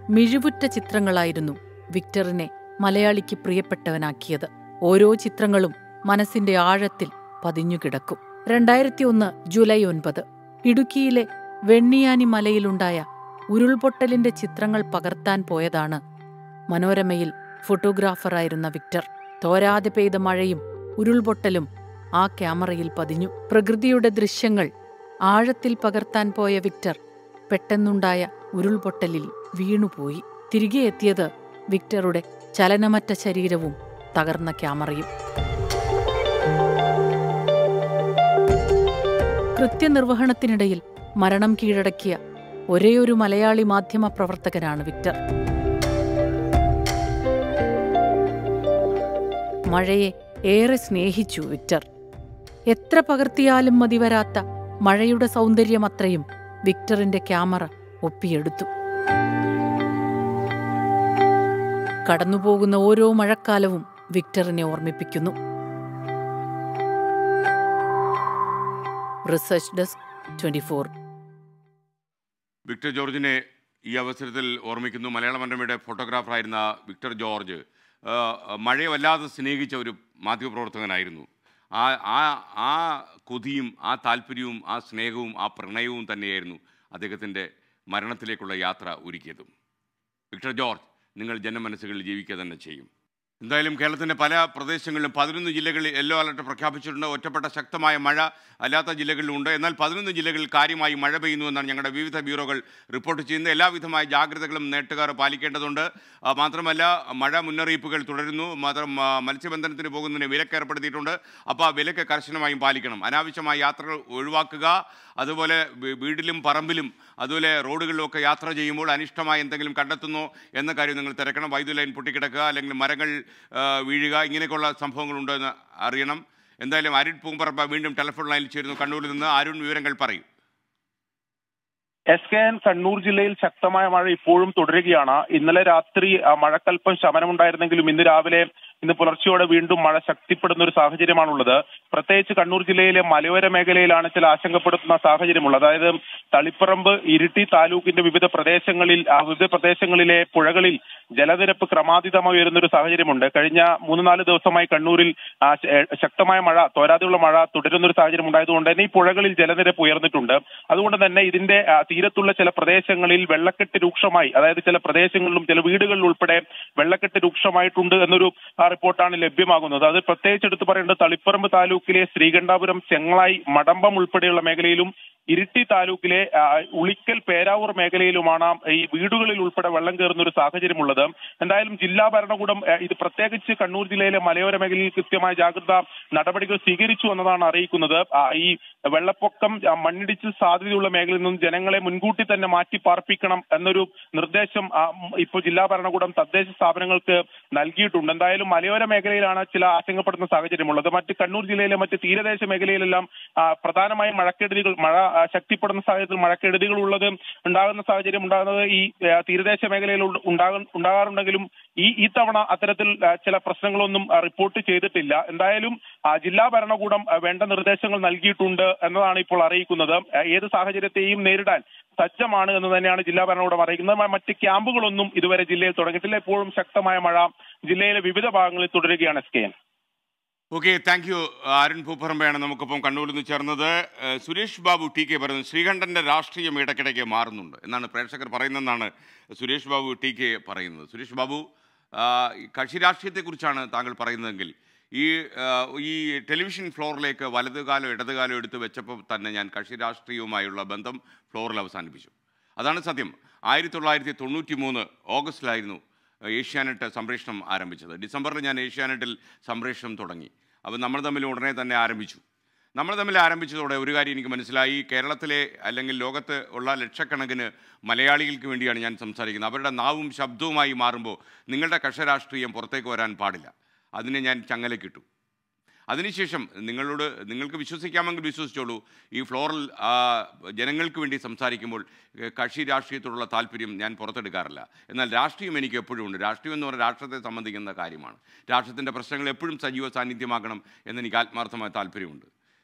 മിഴിവുറ്റ ചിത്രങ്ങളായിരുന്നു വിക്ടറിനെ മലയാളിക്ക് പ്രിയപ്പെട്ടവനാക്കിയത് ഓരോ ചിത്രങ്ങളും മനസ്സിന്റെ ആഴത്തിൽ പതിഞ്ഞുകിടക്കും രണ്ടായിരത്തി ഒന്ന് ജൂലൈ ഒൻപത് ഇടുക്കിയിലെ വെണ്ണിയാനി മലയിലുണ്ടായ ഉരുൾപൊട്ടലിന്റെ ചിത്രങ്ങൾ പകർത്താൻ പോയതാണ് മനോരമയിൽ ഫോട്ടോഗ്രാഫറായിരുന്ന വിക്ടർ തോരാതെ പെയ്ത മഴയും ഉരുൾപൊട്ടലും ആ ക്യാമറയിൽ പതിഞ്ഞു പ്രകൃതിയുടെ ദൃശ്യങ്ങൾ ആഴത്തിൽ പകർത്താൻ പോയ വിക്ടർ പെട്ടെന്നുണ്ടായ ഉരുൾപൊട്ടലിൽ വീണുപോയി തിരികെ എത്തിയത് വിക്ടറുടെ ചലനമറ്റ ശരീരവും തകർന്ന ക്യാമറയും കൃത്യനിർവഹണത്തിനിടയിൽ മരണം കീഴടക്കിയ ഒരേയൊരു മലയാളി മാധ്യമ പ്രവർത്തകനാണ് വിക്ടർ മഴയെ ഏറെ സ്നേഹിച്ചു വിക്ടർ എത്ര പകർത്തിയാലും മതിവരാത്ത മഴയുടെ സൗന്ദര്യമത്രയും വിക്ടറിന്റെ ക്യാമറ ഒപ്പിയെടുത്തു കടന്നുപോകുന്ന ഓരോ മഴക്കാലവും വിക്ടറിനെ ഓർമ്മിപ്പിക്കുന്നു research desk twenty four Victor ജോർജിനെ ഈ അവസരത്തിൽ ഓർമ്മിക്കുന്നു മലയാള മനോരമയുടെ ഫോട്ടോഗ്രാഫറായിരുന്ന വിക്ടർ ജോർജ് ആ, മഴയെ വല്ലാതെ സ്നേഹിച്ച ഒരു മാധ്യമപ്രവർത്തകനായിരുന്നു ആ ആ ആ കൊതിയും ആ താല്പര്യവും ആ സ്നേഹവും ആ പ്രണയവും തന്നെയായിരുന്നു അദ്ദേഹത്തിൻ്റെ മരണത്തിലേക്കുള്ള യാത്ര ഒരുക്കിയതും വിക്ടർ ജോർജ് നിങ്ങൾ ജനമനസ്സുകളിൽ ജീവിക്കുക തന്നെ ചെയ്യും എന്തായാലും കേരളത്തിൻ്റെ പല പ്രദേശങ്ങളിലും പതിനൊന്ന് ജില്ലകളിൽ യെല്ലോ അലർട്ട് പ്രഖ്യാപിച്ചിട്ടുണ്ട് ഒറ്റപ്പെട്ട ശക്തമായ മഴ അല്ലാത്ത ജില്ലകളിലുണ്ട് എന്നാൽ പതിനൊന്ന് ജില്ലകളിൽ കാര്യമായി മഴ പെയ്യുന്നു എന്നാണ് ഞങ്ങളുടെ വിവിധ ബ്യൂറോകൾ റിപ്പോർട്ട് ചെയ്യുന്നത് എല്ലാവിധമായ ജാഗ്രതകളും നേട്ടുകാർ പാലിക്കേണ്ടതുണ്ട് ആ, മാത്രമല്ല മഴ മുന്നറിയിപ്പുകൾ തുടരുന്നു മാത്രം ആ, മത്സ്യബന്ധനത്തിന് പോകുന്നതിന് വിലക്ക് ഏർപ്പെടുത്തിയിട്ടുണ്ട് അപ്പോൾ ആ വിലക്ക് കർശനമായും പാലിക്കണം അനാവശ്യമായ യാത്രകൾ ഒഴിവാക്കുക അതുപോലെ വീ- വീട്ടിലും പറമ്പിലും അതുപോലെ റോഡുകളിലുമൊക്കെ യാത്ര ചെയ്യുമ്പോൾ അനിഷ്ടമായ എന്തെങ്കിലും കണ്ടെത്തുന്നോ എന്ന കാര്യം നിങ്ങൾ തിരക്കണം വൈദ്യുതി ലൈൻ പൊട്ടിക്കിടക്കുക അല്ലെങ്കിൽ മരങ്ങൾ ആ, വീഴുക ഇങ്ങനെയൊക്കെയുള്ള സംഭവങ്ങളുണ്ടോ എന്ന് അറിയണം എന്തായാലും അരുൺ പൂമ്പറമ്പ വീണ്ടും ടെലിഫോൺ ലൈനിൽ ചേരുന്നു കണ്ണൂരിൽ നിന്ന് അരുൺ വിവരങ്ങൾ പറയും എസ് കെ എൻ കണ്ണൂർ ജില്ലയിൽ ശക്തമായ മഴ ഇപ്പോഴും തുടരുകയാണ് ഇന്നലെ രാത്രി ആ, മഴക്കൽപ്പം ശമനമുണ്ടായിരുന്നെങ്കിലും ഇന്ന് രാവിലെ ഇന്ന് പുലർച്ചെയോടെ വീണ്ടും മഴ ശക്തിപ്പെടുന്ന ഒരു സാഹചര്യമാണുള്ളത് പ്രത്യേകിച്ച് കണ്ണൂർ ജില്ലയിലെ മലയോര മേഖലയിലാണ് ചില ആശങ്കപ്പെടുത്തുന്ന സാഹചര്യമുള്ളത് അതായത് തളിപ്പറമ്പ് ഇരിട്ടി താലൂക്കിന്റെ വിവിധ പ്രദേശങ്ങളിൽ ആ വിവിധ പ്രദേശങ്ങളിലെ പുഴകളിൽ ജലനിരപ്പ് ക്രമാതീതമായി ഉയരുന്ന ഒരു സാഹചര്യമുണ്ട് കഴിഞ്ഞ മൂന്ന് നാല് ദിവസമായി കണ്ണൂരിൽ ആ, ശ- ശക്തമായ മഴ തോരാതെയുള്ള മഴ തുടരുന്ന ഒരു സാഹചര്യം ഉണ്ടായതുകൊണ്ട് തന്നെ ഈ പുഴകളിൽ ജലനിരപ്പ് ഉയർന്നിട്ടുണ്ട് അതുകൊണ്ട് തന്നെ ഇതിന്റെ ആ, തീരത്തുള്ള ചില പ്രദേശങ്ങളിൽ വെള്ളക്കെട്ട് രൂക്ഷമായി അതായത് ചില പ്രദേശങ്ങളിലും ചില വീടുകളിൽ ഉൾപ്പെടെ വെള്ളക്കെട്ട് രൂക്ഷമായിട്ടുണ്ട് എന്നൊരു ആ, റിപ്പോർട്ടാണ് ലഭ്യമാകുന്നത് അത് പ്രത്യേകിച്ച് എടുത്തു പറയേണ്ടത് തളിപ്പറമ്പ് താലൂക്കിലെ ശ്രീകണ്ഠാപുരം ചെങ്ങളായി മടമ്പം ഉൾപ്പെടെയുള്ള മേഖലയിലും ഇരിട്ടി താലൂക്കിലെ ആ, ഉളിക്കൽ പേരാവൂർ മേഖലയിലുമാണ് ഈ വീടുകളിൽ ഉൾപ്പെടെ വെള്ളം കയറുന്ന ഒരു സാഹചര്യമുള്ളത് എന്തായാലും ജില്ലാ ഭരണകൂടം ആ, ഇത് പ്രത്യേകിച്ച് കണ്ണൂർ ജില്ലയിലെ മലയോര മേഖലയിൽ കൃത്യമായ ജാഗ്രത നടപടികൾ സ്വീകരിച്ചു എന്നതാണ് അറിയിക്കുന്നത് ആ, ഈ വെള്ളപ്പൊക്കം ആ, മണ്ണിടിച്ചിൽ സാധ്യതയുള്ള മേഖലയിൽ നിന്നും ജനങ്ങളെ മുൻകൂട്ടി തന്നെ മാറ്റി പാർപ്പിക്കണം എന്നൊരു നിർദ്ദേശം ആ, ഉം, ഇപ്പോൾ ജില്ലാ ഭരണകൂടം തദ്ദേശ സ്ഥാപനങ്ങൾക്ക് നൽകിയിട്ടുണ്ട് എന്തായാലും മലയോര മേഖലയിലാണ് ചില ആശങ്കപ്പെടുന്ന സാഹചര്യമുള്ളത് മറ്റ് കണ്ണൂർ ജില്ലയിലെ മറ്റ് തീരദേശ മേഖലയിലെല്ലാം ആ, പ്രധാനമായും മഴക്കെടുതികൾ മഴ ആ, ശക്തിപ്പെടുന്ന സാഹചര്യത്തിൽ മഴക്കെടുതികൾ ഉള്ളത് ഉണ്ടാകുന്ന സാഹചര്യം ഉണ്ടാകുന്നത് ഈ ആ, തീരദേശ മേഖലയിൽ ഉണ്ട- ഉണ്ടാകും ഉണ്ടാകാറുണ്ടെങ്കിലും ഈ ഈ തവണ അത്തരത്തിൽ ആ, ചില പ്രശ്നങ്ങളൊന്നും ആ, റിപ്പോർട്ട് ചെയ്തിട്ടില്ല എന്തായാലും ആ, ജില്ലാ ഭരണകൂടം ആ, വേണ്ട നിർദ്ദേശങ്ങൾ നൽകിയിട്ടുണ്ട് എന്നതാണ് ഇപ്പോൾ അറിയിക്കുന്നത് ആ, ഏത് സാഹചര്യത്തെയും നേരിടാൻ സജ്ജമാണ് എന്ന് തന്നെയാണ് ജില്ലാ ഭരണകൂടം അറിയിക്കുന്നത് മ- മറ്റ് ക്യാമ്പുകളൊന്നും ഇതുവരെ ജില്ലയിൽ തുടങ്ങിയിട്ടില്ല ഇപ്പോഴും ശക്തമായ മഴ ജില്ലയിലെ വിവിധ ഭാഗങ്ങളിൽ തുടരുകയാണ് S K N okay thank you Arun പൂപ്പറമ്പയാണ് നമുക്കൊപ്പം കണ്ണൂരിൽ നിന്ന് ചേർന്നത് ഏഹ് സുരേഷ് ബാബു ടി കെ പറയുന്നത് ശ്രീകണ്ഠൻ്റെ രാഷ്ട്രീയം ഇടയ്ക്കിടയ്ക്ക് മാറുന്നുണ്ട് എന്നാണ് പ്രേക്ഷകർ പറയുന്നതെന്നാണ് സുരേഷ് ബാബു ടി കെ പറയുന്നത് സുരേഷ് ബാബു ആ, ഈ കക്ഷി രാഷ്ട്രീയത്തെക്കുറിച്ചാണ് താങ്കൾ പറയുന്നതെങ്കിൽ ഈ ആ, ഈ ടെലിവിഷൻ ഫ്ലോറിലേക്ക് വലതുകാലം ഇടതുകാലം എടുത്ത് വെച്ചപ്പോൾ തന്നെ ഞാൻ കക്ഷി രാഷ്ട്രീയവുമായുള്ള ബന്ധം ഫ്ലോറിൽ അവസാനിപ്പിച്ചു അതാണ് സത്യം ആയിരത്തി തൊള്ളായിരത്തി തൊണ്ണൂറ്റി മൂന്ന് ഓഗസ്റ്റിലായിരുന്നു ഏഷ്യാനെറ്റ് സംപ്രേഷണം ആരംഭിച്ചത് ഡിസംബറിൽ ഞാൻ ഏഷ്യാനെറ്റിൽ സംപ്രേഷണം തുടങ്ങി അപ്പോൾ നമ്മൾ തമ്മിൽ ഉടനെ തന്നെ ആരംഭിച്ചു നമ്മൾ തമ്മിൽ ആരംഭിച്ചതോടെ ഒരു കാര്യം എനിക്ക് മനസ്സിലായി കേരളത്തിലെ അല്ലെങ്കിൽ ലോകത്ത് ഉള്ള ലക്ഷക്കണക്കിന് മലയാളികൾക്ക് വേണ്ടിയാണ് ഞാൻ സംസാരിക്കുന്നത് അവരുടെ നാവും ശബ്ദവുമായി മാറുമ്പോൾ നിങ്ങളുടെ കക്ഷരാഷ്ട്രീയം പുറത്തേക്ക് വരാൻ പാടില്ല അതിനെ ഞാൻ ചങ്ങലക്കിട്ടു അതിനുശേഷം നിങ്ങളോട് നിങ്ങൾക്ക് വിശ്വസിക്കാമെങ്കിൽ വിശ്വസിച്ചോളൂ ഈ ഫ്ലോറിൽ ആ, ജനങ്ങൾക്ക് വേണ്ടി സംസാരിക്കുമ്പോൾ ഏഹ്, കക്ഷി രാഷ്ട്രീയത്തോടുള്ള താല്പര്യം ഞാൻ പുറത്തെടുക്കാറില്ല എന്നാൽ രാഷ്ട്രീയം എനിക്ക് എപ്പോഴും ഉണ്ട് രാഷ്ട്രീയം എന്ന് പറഞ്ഞാൽ രാഷ്ട്രത്തെ സംബന്ധിക്കുന്ന കാര്യമാണ് രാഷ്ട്രത്തിൻ്റെ പ്രശ്നങ്ങൾ എപ്പോഴും സജീവ സാന്നിധ്യമാക്കണം എന്നെനിക്ക് ആത്മാർത്ഥമായ താല്പര്യമുണ്ട്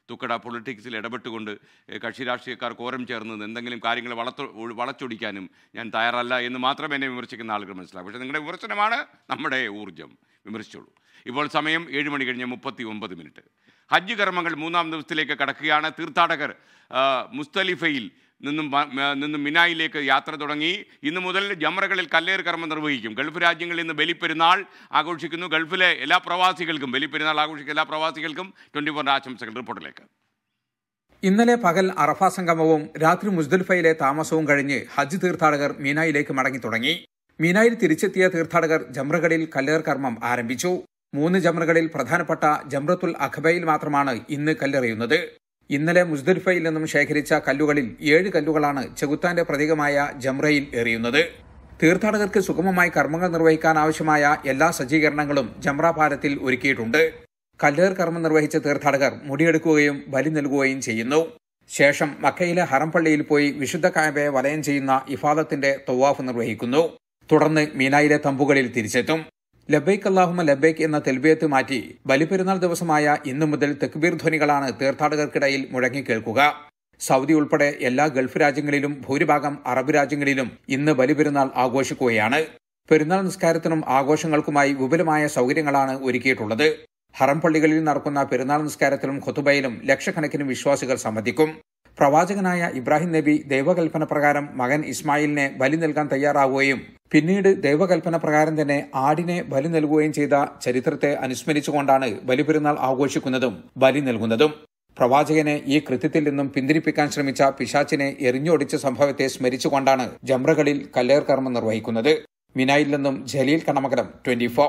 തുക്കട പൊളിറ്റിക്സിൽ ഇടപെട്ടുകൊണ്ട് ഏഹ്, കക്ഷി രാഷ്ട്രീയക്കാർ കോരം ചേർന്ന് എന്തെങ്കിലും കാര്യങ്ങൾ വളർത്തു വളച്ചൊടിക്കാനും ഞാൻ തയ്യാറല്ല എന്ന് മാത്രമേ എന്നെ വിമർശിക്കുന്ന ആളുകൾ മനസ്സിലാക്കും പക്ഷേ നിങ്ങളുടെ വിമർശനമാണ് നമ്മുടെ ഊർജ്ജം വിമർശിച്ചോളൂ ഇപ്പോൾ സമയം ഏഴ് മണി കഴിഞ്ഞ് മുപ്പത്തി ഒമ്പത് മിനിറ്റ് ഹജ്ജ് കർമ്മങ്ങൾ മൂന്നാം ദിവസത്തിലേക്ക് കടക്കുകയാണ് തീർത്ഥാടകർ ആ, മുസ്തലിഫയിൽ നിന്നും മ- മ- നിന്നും മിനായിലേക്ക് യാത്ര തുടങ്ങി ഇന്നു മുതൽ ജമറകളിൽ കല്ലേറ് കർമ്മം നിർവഹിക്കും ഗൾഫ് രാജ്യങ്ങളിൽ നിന്ന് ബലിപ്പെരുന്നാൾ ആഘോഷിക്കുന്നു ഗൾഫിലെ എല്ലാ പ്രവാസികൾക്കും ബലിപ്പെരുന്നാൾ ആഘോഷിക്കുന്ന എല്ലാ പ്രവാസികൾക്കും ട്വൻറ്റി ഫോർ ആശംസകൾ റിപ്പോർട്ടിലേക്ക് ഇന്നലെ പകൽ അറഫ സംഗമവും രാത്രി മുസ്ദലിഫയിലെ താമസവും കഴിഞ്ഞ് ഹജ്ജ് തീർത്ഥാടകർ മീനായിലേക്ക് മടങ്ങി തുടങ്ങി മീനായിൽ തിരിച്ചെത്തിയ തീർത്ഥാടകർ ജംറകളിൽ കല്ലേർ കർമ്മം ആരംഭിച്ചു മൂന്ന് ജംറകളിൽ പ്രധാനപ്പെട്ട ജംറത്തുൽ അഖബയിൽ മാത്രമാണ് ഇന്ന് കല്ലെറിയുന്നത് ഇന്നലെ മുസ്ദലിഫയിൽ നിന്നും ശേഖരിച്ച കല്ലുകളിൽ ഏഴ് കല്ലുകളാണ് ചെകുത്താന്റെ പ്രതീകമായ ജംറയിൽ എറിയുന്നത് തീർത്ഥാടകർക്ക് സുഗമമായി കർമ്മങ്ങൾ നിർവഹിക്കാൻ ആവശ്യമായ എല്ലാ സജ്ജീകരണങ്ങളും ജംറ പാലത്തിൽ ഒരുക്കിയിട്ടുണ്ട് കല്ലേർ കർമ്മം നിർവഹിച്ച തീർത്ഥാടകർ മുടിയെടുക്കുകയും ബലി നൽകുകയും ചെയ്യുന്നു ശേഷം മക്കയിലെ ഹറം പള്ളിയിൽ പോയി വിശുദ്ധ കായബയെ വലയം ചെയ്യുന്ന ഇഫാദത്തിന്റെ തൊവാഫ് നിർവഹിക്കുന്നു തുടർന്ന് മീനായിലെ തമ്പുകളിൽ തിരിച്ചെത്തും ലബൈക്ക് അല്ലാഹുമ ലബൈക്ക് എന്ന തെൽബിയത്ത് മാറ്റി ബലിപെരുന്നാൾ ദിവസമായ ഇന്നു മുതൽ തെക്ബീർ ധ്വനികളാണ് തീർത്ഥാടകർക്കിടയിൽ മുഴങ്ങിക്കേൾക്കുക സൗദി ഉൾപ്പെടെ എല്ലാ ഗൾഫ് രാജ്യങ്ങളിലും ഭൂരിഭാഗം അറബ് രാജ്യങ്ങളിലും ഇന്ന് ബലിപെരുന്നാൾ ആഘോഷിക്കുകയാണ് പെരുന്നാൾ നിസ്കാരത്തിനും ആഘോഷങ്ങൾക്കുമായി വിപുലമായ സൗകര്യങ്ങളാണ് ഒരുക്കിയിട്ടുള്ളത് ഹറം പള്ളികളിൽ നടക്കുന്ന പെരുന്നാൾ നിസ്കാരത്തിലും ഖുതുബയിലും ലക്ഷക്കണക്കിന് വിശ്വാസികൾ സംബന്ധിക്കും പ്രവാചകനായ ഇബ്രാഹിം നബി ദൈവകൽപ്പന പ്രകാരം മകൻ ഇസ്മായിലിനെ ബലി നൽകാൻ തയ്യാറാവുകയും പിന്നീട് ദൈവകൽപ്പന പ്രകാരം തന്നെ ആടിനെ ബലി നൽകുകയും ചെയ്ത ചരിത്രത്തെ അനുസ്മരിച്ചുകൊണ്ടാണ് ബലിപെരുന്നാൾ ആഘോഷിക്കുന്നതും ബലി നൽകുന്നതും പ്രവാചകനെ ഈ കൃത്യത്തിൽ നിന്നും പിന്തിരിപ്പിക്കാൻ ശ്രമിച്ച പിശാച്ചിനെ എറിഞ്ഞൊടിച്ച സംഭവത്തെ സ്മരിച്ചുകൊണ്ടാണ് ജംറകളിൽ കല്ലേർ കർമ്മം നിർവഹിക്കുന്നത് മിനായിൽ നിന്നും ജലീൽ കണമകലം ട്വന്റി ഫോർ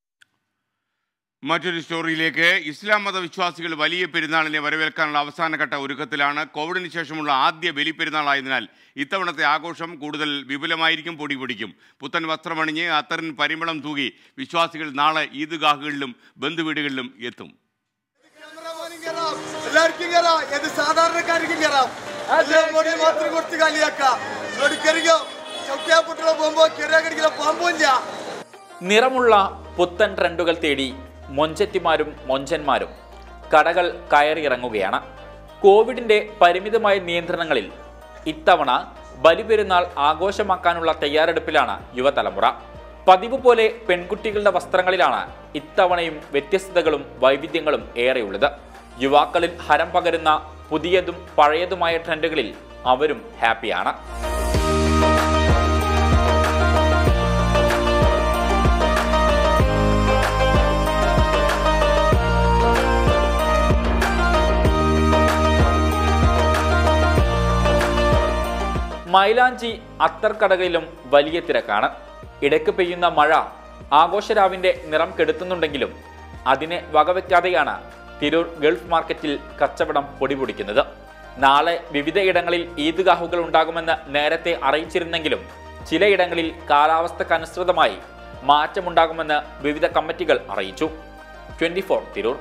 മറ്റൊരു സ്റ്റോറിയിലേക്ക് ഇസ്ലാം മത വിശ്വാസികൾ വലിയ പെരുന്നാളിനെ വരവേൽക്കാനുള്ള അവസാനഘട്ട ഒരുക്കത്തിലാണ് കോവിഡിന് ശേഷമുള്ള ആദ്യ ബലിപ്പെരുന്നാളായതിനാൽ ഇത്തവണത്തെ ആഘോഷം കൂടുതൽ വിപുലമായിരിക്കും പൊടി പൊടിക്കും പുത്തൻ വസ്ത്രമണിഞ്ഞ് അത്തറിൻ പരിമളം തൂകി വിശ്വാസികൾ നാളെ ഈദ്ഗാഹുകളിലും ബന്ധുവീടുകളിലും എത്തും എല്ലാവർക്കും കയറാം ഏത് സാധാരണക്കാർക്കും കയറാം എല്ലാം മോഡിൽ മാത്രം കൊടുത്ത് കളിയാക്കാം കയറിക്കോ ചൗക്കിയാപ്പൊട്ടുള്ള പോകുമ്പോ കയറിയാ കടിക്കുന്ന പാമ്പില്ല നിറമുള്ള പുത്തൻ ട്രെൻഡുകൾ തേടി മൊഞ്ചത്തിമാരും മൊഞ്ചന്മാരും കടകൾ കയറിയിറങ്ങുകയാണ് കോവിഡിന്റെ പരിമിതമായ നിയന്ത്രണങ്ങളിൽ ഇത്തവണ ബലിപെരുന്നാൾ ആഘോഷമാക്കാനുള്ള തയ്യാറെടുപ്പിലാണ് യുവതലമുറ പതിവ് പോലെ പെൺകുട്ടികളുടെ വസ്ത്രങ്ങളിലാണ് ഇത്തവണയും വ്യത്യസ്തതകളും വൈവിധ്യങ്ങളും ഏറെയുള്ളത് യുവാക്കളിൽ ഹരം പകരുന്ന പുതിയതും പഴയതുമായ ട്രെൻഡുകളിൽ അവരും ഹാപ്പിയാണ് മൈലാഞ്ചി അത്തർക്കടകളിലും വലിയ തിരക്കാണ് ഇടയ്ക്ക് പെയ്യുന്ന മഴ ആഘോഷരാവിന്റെ നിറം കെടുത്തുന്നുണ്ടെങ്കിലും അതിനെ വകവെക്കാതെയാണ് തിരൂർ ഗൾഫ് മാർക്കറ്റിൽ കച്ചവടം പൊടിപൊടിക്കുന്നത് നാളെ വിവിധയിടങ്ങളിൽ ഈദ്ഗാഹുകൾ ഉണ്ടാകുമെന്ന് നേരത്തെ അറിയിച്ചിരുന്നെങ്കിലും ചിലയിടങ്ങളിൽ കാലാവസ്ഥക്കനുസൃതമായി മാറ്റമുണ്ടാകുമെന്ന് വിവിധ കമ്മിറ്റികൾ അറിയിച്ചു ട്വന്റി തിരൂർ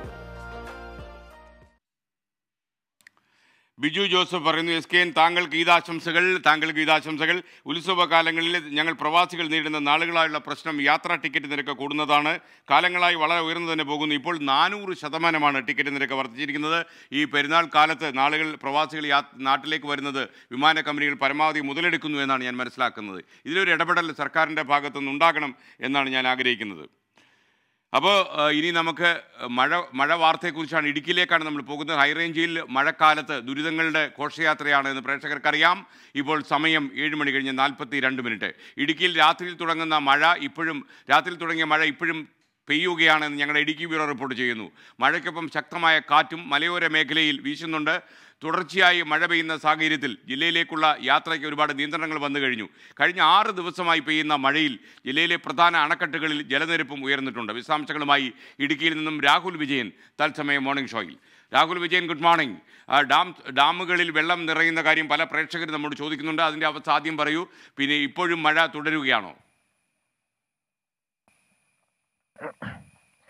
ബിജു ജോസഫ് പറയുന്നു എസ് കെ എൻ താങ്കൾക്ക് ഈദാശംസകൾ താങ്കൾക്ക് ഈദാശംസകൾ ഉത്സവ കാലങ്ങളിൽ ഞങ്ങൾ പ്രവാസികൾ നേരിടുന്ന നാളുകളായുള്ള പ്രശ്നം യാത്രാ ടിക്കറ്റ് നിരക്ക് കൂടുന്നതാണ് കാലങ്ങളായി വളരെ ഉയർന്നു തന്നെ പോകുന്നു ഇപ്പോൾ നാനൂറ് ശതമാനമാണ് ടിക്കറ്റ് നിരക്ക് വർദ്ധിച്ചിരിക്കുന്നത് ഈ പെരുന്നാൾ കാലത്ത് നാളുകൾ പ്രവാസികൾ യാ നാട്ടിലേക്ക് വരുന്നത് വിമാന കമ്പനികൾ പരമാവധി മുതലെടുക്കുന്നു എന്നാണ് ഞാൻ മനസ്സിലാക്കുന്നത് ഇതിലൊരു ഇടപെടൽ സർക്കാരിൻ്റെ ഭാഗത്തുനിന്ന് ഉണ്ടാകണം എന്നാണ് ഞാൻ ആഗ്രഹിക്കുന്നത് അപ്പോൾ ഇനി നമുക്ക് മഴ മഴ വാർത്തയെക്കുറിച്ചാണ് ഇടുക്കിയിലേക്കാണ് നമ്മൾ പോകുന്നത് ഹൈറേഞ്ചിൽ മഴക്കാലത്ത് ദുരിതങ്ങളുടെ ഘോഷയാത്രയാണ് എന്ന് പ്രേക്ഷകർക്കറിയാം ഇപ്പോൾ സമയം ഏഴ് മണി കഴിഞ്ഞ് നാൽപ്പത്തി രണ്ട് മിനിറ്റ് ഇടുക്കിയിൽ രാത്രിയിൽ തുടങ്ങുന്ന മഴ ഇപ്പോഴും രാത്രിയിൽ തുടങ്ങിയ മഴ ഇപ്പോഴും പെയ്യുകയാണെന്ന് ഞങ്ങളുടെ ഇടുക്കി ബ്യൂറോ റിപ്പോർട്ട് ചെയ്യുന്നു മഴയ്ക്കൊപ്പം ശക്തമായ കാറ്റും മലയോര മേഖലയിൽ വീശുന്നുണ്ട് തുടർച്ചയായി മഴ പെയ്യുന്ന സാഹചര്യത്തിൽ ജില്ലയിലേക്കുള്ള യാത്രയ്ക്ക് ഒരുപാട് നിയന്ത്രണങ്ങൾ വന്നു കഴിഞ്ഞു കഴിഞ്ഞ ആറ് ദിവസമായി പെയ്യുന്ന മഴയിൽ ജില്ലയിലെ പ്രധാന അണക്കെട്ടുകളിൽ ജലനിരപ്പും ഉയർന്നിട്ടുണ്ട് വിശദാംശങ്ങളുമായി ഇടുക്കിയിൽ നിന്നും രാഹുൽ വിജയൻ തത്സമയം മോർണിംഗ് ഷോയിൽ രാഹുൽ വിജയൻ ഗുഡ് മോർണിംഗ് ആ, ഡാം ഡാമുകളിൽ വെള്ളം നിറയുന്ന കാര്യം പല പ്രേക്ഷകരും നമ്മോട് ചോദിക്കുന്നുണ്ട് അതിൻ്റെ അവസ്ഥ ആദ്യം പറയൂ പിന്നെ ഇപ്പോഴും മഴ തുടരുകയാണോ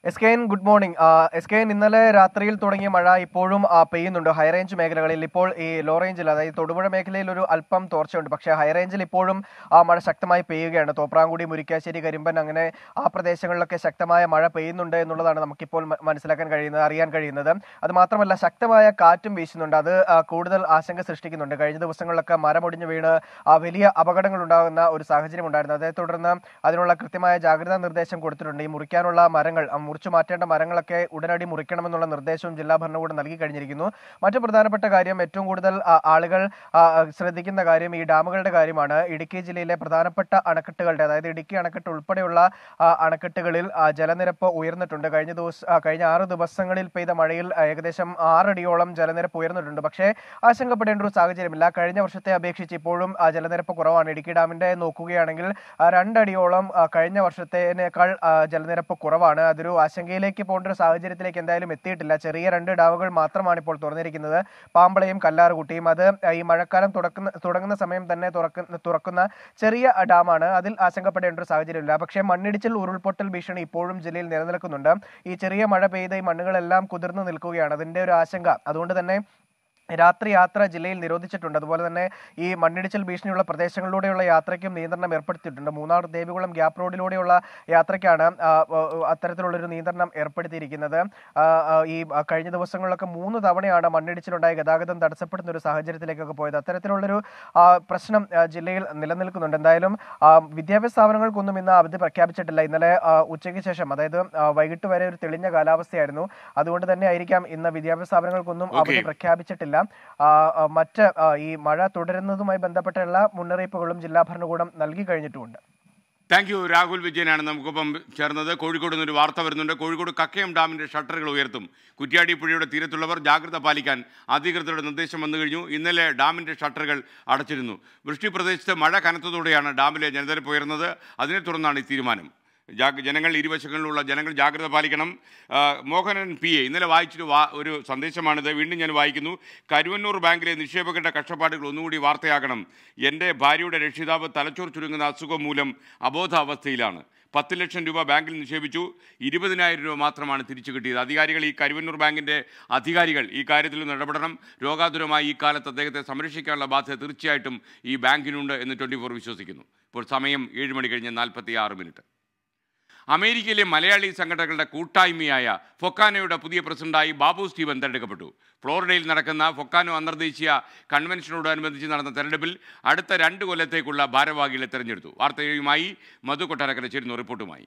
S K N good morning S K N ഇന്നലെ രാത്രിയിൽ തുടങ്ങിയ മഴ ഇപ്പോഴും ആ, പെയ്യുന്നുണ്ട് ഹൈറേഞ്ച് മേഖലകളിൽ ഇപ്പോൾ ഈ ലോ റേഞ്ചിൽ അതായത് തൊടുപുഴ മേഖലയിൽ ഒരു അല്പം തോർച്ചയുണ്ട് പക്ഷേ ഹൈറേഞ്ചിൽ ഇപ്പോഴും ആ മഴ ശക്തമായി പെയ്യുകയാണ് തോപ്രാങ്കുടി മുരിക്കാശ്ശേരി കരിമ്പൻ അങ്ങനെ ആ പ്രദേശങ്ങളിലൊക്കെ ശക്തമായ മഴ പെയ്യുന്നുണ്ട് എന്നുള്ളതാണ് നമുക്കിപ്പോൾ മ- മനസ്സിലാക്കാൻ കഴിയുന്നത് അറിയാൻ കഴിയുന്നത് അത് മാത്രമല്ല ശക്തമായ കാറ്റും വീശുന്നുണ്ട് അത് ആ, കൂടുതൽ ആശങ്ക സൃഷ്ടിക്കുന്നുണ്ട് കഴിഞ്ഞ ദിവസങ്ങളിലൊക്കെ മരമൊടിഞ്ഞു വീണ് ആ, വലിയ അപകടങ്ങൾ ഉണ്ടാകുന്ന ഒരു സാഹചര്യം ഉണ്ടായിരുന്നു അതേ തുടർന്ന് അതിനുള്ള കൃത്യമായ ജാഗ്രതാ നിർദ്ദേശം കൊടുത്തിട്ടുണ്ട് ഈ മുറിക്കാനുള്ള മരങ്ങൾ ആ, മുറിച്ചു മാറ്റേണ്ട മരങ്ങളൊക്കെ ഉടനടി മുറിക്കണമെന്നുള്ള നിർദ്ദേശവും ജില്ലാ ഭരണകൂടം നൽകി കഴിഞ്ഞിരിക്കുന്നു മറ്റു പ്രധാനപ്പെട്ട കാര്യം ഏറ്റവും കൂടുതൽ ആ, ആളുകൾ ആ, ശ്രദ്ധിക്കുന്ന കാര്യം ഈ ഡാമുകളുടെ കാര്യമാണ് ഇടുക്കി ജില്ലയിലെ പ്രധാനപ്പെട്ട അണക്കെട്ടുകളുടെ അതായത് ഇടുക്കി അണക്കെട്ട് ഉൾപ്പെടെയുള്ള ആ, അണക്കെട്ടുകളിൽ ആ, ജലനിരപ്പ് ഉയർന്നിട്ടുണ്ട് കഴിഞ്ഞ ദിവസം ആ, കഴിഞ്ഞ ആറ് ദിവസങ്ങളിൽ പെയ്ത മഴയിൽ ആ, ഏകദേശം ആറടിയോളം ജലനിരപ്പ് ഉയർന്നിട്ടുണ്ട് പക്ഷേ ആശങ്കപ്പെടേണ്ട ഒരു സാഹചര്യമില്ല കഴിഞ്ഞ വർഷത്തെ അപേക്ഷിച്ച് ഇപ്പോഴും ആ, ജലനിരപ്പ് കുറവാണ് ഇടുക്കി ഡാമിന്റെ നോക്കുകയാണെങ്കിൽ ആ, രണ്ടടിയോളം ആ, കഴിഞ്ഞ വർഷത്തേനേക്കാൾ ആ, ജലനിരപ്പ് കുറവാണ് അതൊരു ആശങ്കയിലേക്ക് പോകേണ്ട ഒരു സാഹചര്യത്തിലേക്ക് എന്തായാലും എത്തിയിട്ടില്ല ചെറിയ രണ്ട് ഡാമുകൾ മാത്രമാണ് ഇപ്പോൾ തുറന്നിരിക്കുന്നത് പാമ്പളയും കല്ലാറുകുട്ടിയും അത് ഈ മഴക്കാലം തുടക്കുന്ന തുടങ്ങുന്ന സമയം തന്നെ തുറക്കുന്ന തുറക്കുന്ന ചെറിയ ഡാമാണ് അതിൽ ആശങ്കപ്പെടേണ്ട ഒരു സാഹചര്യമില്ല പക്ഷേ മണ്ണിടിച്ചിൽ ഉരുൾപൊട്ടൽ ഭീഷണി ഇപ്പോഴും ജില്ലയിൽ നിലനിൽക്കുന്നുണ്ട് ഈ ചെറിയ മഴ പെയ്ത ഈ മണ്ണുകളെല്ലാം കുതിർന്നു നിൽക്കുകയാണ് അതിന്റെ ഒരു ആശങ്ക അതുകൊണ്ട് തന്നെ രാത്രി യാത്ര ജില്ലയിൽ നിരോധിച്ചിട്ടുണ്ട് അതുപോലെ തന്നെ ഈ മണ്ണിടിച്ചിൽ ഭീഷണിയുള്ള പ്രദേശങ്ങളിലൂടെയുള്ള യാത്രയ്ക്കും നിയന്ത്രണം ഏർപ്പെടുത്തിയിട്ടുണ്ട് മൂന്നാർ ദേവികുളം ഗ്യാപ്പ് റോഡിലൂടെയുള്ള യാത്രയ്ക്കാണ് ആ, ആ, അത്തരത്തിലുള്ളൊരു നിയന്ത്രണം ഏർപ്പെടുത്തിയിരിക്കുന്നത് ആ, ആ, ഈ ആ, കഴിഞ്ഞ ദിവസങ്ങളിലൊക്കെ മൂന്ന് തവണയാണ് മണ്ണിടിച്ചിലുണ്ടായ ഗതാഗതം തടസ്സപ്പെടുന്ന ഒരു സാഹചര്യത്തിലേക്കൊക്കെ പോയത് അത്തരത്തിലുള്ളൊരു ആ, പ്രശ്നം ആ, ജില്ലയിൽ നിലനിൽക്കുന്നുണ്ട് എന്തായാലും ആ, വിദ്യാഭ്യാസ സ്ഥാപനങ്ങൾക്കൊന്നും ഇന്ന് അവധി പ്രഖ്യാപിച്ചിട്ടില്ല ഇന്നലെ ആ, ഉച്ചയ്ക്ക് ശേഷം അതായത് ആ, വൈകിട്ട് വരെ ഒരു തെളിഞ്ഞ കാലാവസ്ഥയായിരുന്നു അതുകൊണ്ട് തന്നെ ആയിരിക്കാം ഇന്ന് വിദ്യാഭ്യാസ സ്ഥാപനങ്ങൾക്കൊന്നും അവധി Okay. പ്രഖ്യാപിച്ചിട്ടില്ല ആ, ആ, മറ്റ് ആ, ഈ മഴ തുടരുന്നതുമായി ബന്ധപ്പെട്ടുള്ള മുന്നറിയിപ്പുകളും ജില്ലാ ഭരണകൂടം നൽകി കഴിഞ്ഞിട്ടുമുണ്ട് താങ്ക് യു രാഹുൽ വിജയനാണ് നമുക്കൊപ്പം ചേർന്നത് കോഴിക്കോട് നിന്നൊരു വാർത്ത വരുന്നുണ്ട് കോഴിക്കോട് കക്കയം ഡാമിന്റെ ഷട്ടറുകൾ ഉയർത്തും കുറ്റ്യാടി പുഴയുടെ തീരത്തുള്ളവർ ജാഗ്രത പാലിക്കാൻ അധികൃതരുടെ നിർദ്ദേശം വന്നു കഴിഞ്ഞു ഇന്നലെ ഡാമിന്റെ ഷട്ടറുകൾ അടച്ചിരുന്നു വൃഷ്ടി പ്രദേശത്ത് മഴ കനത്തതോടെയാണ് ഡാമിലെ ജലനിരപ്പ് ഉയർന്നത് അതിനെ തുടർന്നാണ് ഈ തീരുമാനം ജാഗ് ജനങ്ങൾ ഇരുവശങ്ങളിലുള്ള ജനങ്ങൾ ജാഗ്രത പാലിക്കണം ആ, മോഹനൻ പി എ ഇന്നലെ വായിച്ചൊരു വാ ഒരു സന്ദേശമാണിത് വീണ്ടും ഞാൻ വായിക്കുന്നു കരുവന്നൂർ ബാങ്കിലെ നിക്ഷേപകരുടെ കഷ്ടപ്പാടുകൾ ഒന്നുകൂടി വാർത്തയാക്കണം എൻ്റെ ഭാര്യയുടെ രക്ഷിതാവ് തലച്ചോർ ചുരുങ്ങുന്ന അസുഖം മൂലം അബോധാവസ്ഥയിലാണ് പത്ത് ലക്ഷം രൂപ ബാങ്കിൽ നിക്ഷേപിച്ചു ഇരുപതിനായിരം രൂപ മാത്രമാണ് തിരിച്ചു കിട്ടിയത് അധികാരികൾ ഈ കരുവന്നൂർ ബാങ്കിൻ്റെ അധികാരികൾ ഈ കാര്യത്തിൽ ഒന്ന് ഇടപെടണം രോഗാതുരമായി ഈ കാലത്ത് അദ്ദേഹത്തെ സംരക്ഷിക്കാനുള്ള ബാധ്യത തീർച്ചയായിട്ടും ഈ ബാങ്കിനുണ്ട് എന്ന് ട്വൻറ്റി ഫോർ വിശ്വസിക്കുന്നു ഇപ്പോൾ സമയം ഏഴ് മണി കഴിഞ്ഞ് നാൽപ്പത്തി ആറ് മിനിറ്റ് അമേരിക്കയിലെ മലയാളി സംഘടനകളുടെ കൂട്ടായ്മയായ ഫൊക്കാനോയുടെ പുതിയ പ്രസിഡന്റായി ബാബു സ്റ്റീവൻ തെരഞ്ഞെടുക്കപ്പെട്ടു ഫ്ലോറിഡയിൽ നടക്കുന്ന ഫൊക്കാനോ അന്തർദേശീയ കൺവെൻഷനോടനുബന്ധിച്ച് നടന്ന തെരഞ്ഞെടുപ്പിൽ അടുത്ത രണ്ട് കൊല്ലത്തേക്കുള്ള ഭാരവാഹികളെ തെരഞ്ഞെടുത്തു വാർത്തയുമായി മധു കൊട്ടാരക്കര ചേരുന്നു റിപ്പോർട്ടുമായി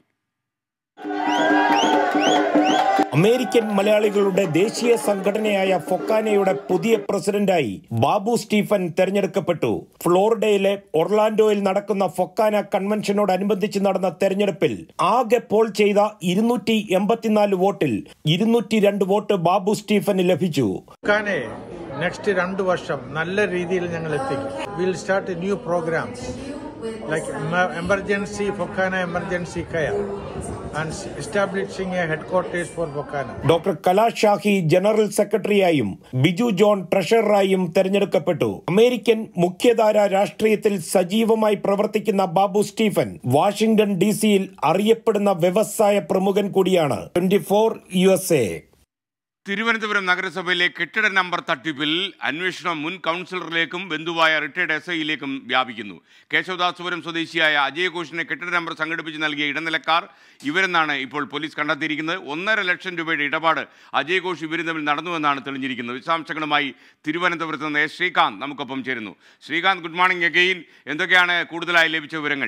അമേരിക്കൻ മലയാളികളുടെ ദേശീയ സംഘടനയായ ഫൊക്കാനയുടെ പുതിയ പ്രസിഡന്റായി ബാബു സ്റ്റീഫൻ തെരഞ്ഞെടുക്കപ്പെട്ടു ഫ്ലോറിഡയിലെ ഒർലാൻഡോയിൽ നടക്കുന്ന ഫൊക്കാന കൺവെൻഷനോടനുബന്ധിച്ച് നടന്ന തെരഞ്ഞെടുപ്പിൽ ആകെ പോൾ ചെയ്ത ഇരുന്നൂറ്റി എൺപത്തിനാല് വോട്ടിൽ ഇരുന്നൂറ്റി രണ്ട് വോട്ട് ബാബു സ്റ്റീഫന് ലഭിച്ചു ഫൊക്കാനെ നെക്സ്റ്റ് രണ്ട് വർഷം നല്ല രീതിയിൽ ഞങ്ങൾ എത്തിക്കും will start new programs like emergency FOKANA emergency care and establishing a headquarters for FOKANA doctor Kalash Shahi general സെക്രട്ടറിയായും ബിജു ജോൺ ട്രഷററായും തെരഞ്ഞെടുക്കപ്പെട്ടു അമേരിക്കൻ മുഖ്യധാര രാഷ്ട്രീയത്തിൽ സജീവമായി പ്രവർത്തിക്കുന്ന ബാബു സ്റ്റീഫൻ വാഷിംഗ്ടൺ ഡി സിയിൽ അറിയപ്പെടുന്ന വ്യവസായ പ്രമുഖൻ കൂടിയാണ് twenty four U S A Thiruvananthapuram നഗരസഭയിലെ കെട്ടിട നമ്പർ തട്ടിപ്പിൽ അന്വേഷണം മുൻ കൗൺസിലറിലേക്കും ബന്ധുവായ റിട്ടയർഡ് എസ് ഐയിലേക്കും വ്യാപിക്കുന്നു കേശവദാസുപുരം സ്വദേശിയായ അജയ് ഘോഷിനെ കെട്ടിട നമ്പർ സംഘടിപ്പിച്ച് നൽകിയ ഇടനിലക്കാർ ഇവരെന്നാണ് ഇപ്പോൾ പോലീസ് കണ്ടെത്തിയിരിക്കുന്നത് ഒന്നര ലക്ഷം രൂപയുടെ ഇടപാട് അജയ് ഘോഷ് ഇവരും തമ്മിൽ നടന്നുവെന്നാണ് തെളിഞ്ഞിരിക്കുന്നത് വിശദാംശങ്ങളുമായി തിരുവനന്തപുരത്ത് നിന്ന് എസ് ശ്രീകാന്ത് നമുക്കൊപ്പം ചേരുന്നു ശ്രീകാന്ത് ഗുഡ് മോർണിംഗ് അഗെയിൻ എന്തൊക്കെയാണ് കൂടുതലായി ലഭിച്ച വിവരങ്ങൾ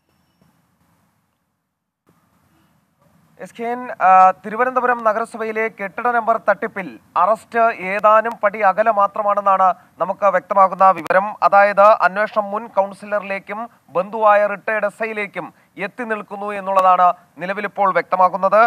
എസ് കെ എൻ ആ, തിരുവനന്തപുരം നഗരസഭയിലെ കെട്ടിട നമ്പർ തട്ടിപ്പിൽ അറസ്റ്റ് ഏതാനും പടി അകലെ മാത്രമാണെന്നാണ് നമുക്ക് വ്യക്തമാകുന്ന വിവരം അതായത് അന്വേഷണം മുൻ കൗൺസിലറിലേക്കും ബന്ധുവായ റിട്ടയർഡ് എസ് ഐയിലേക്കും എത്തി നിൽക്കുന്നു എന്നുള്ളതാണ് നിലവിലിപ്പോൾ വ്യക്തമാക്കുന്നത്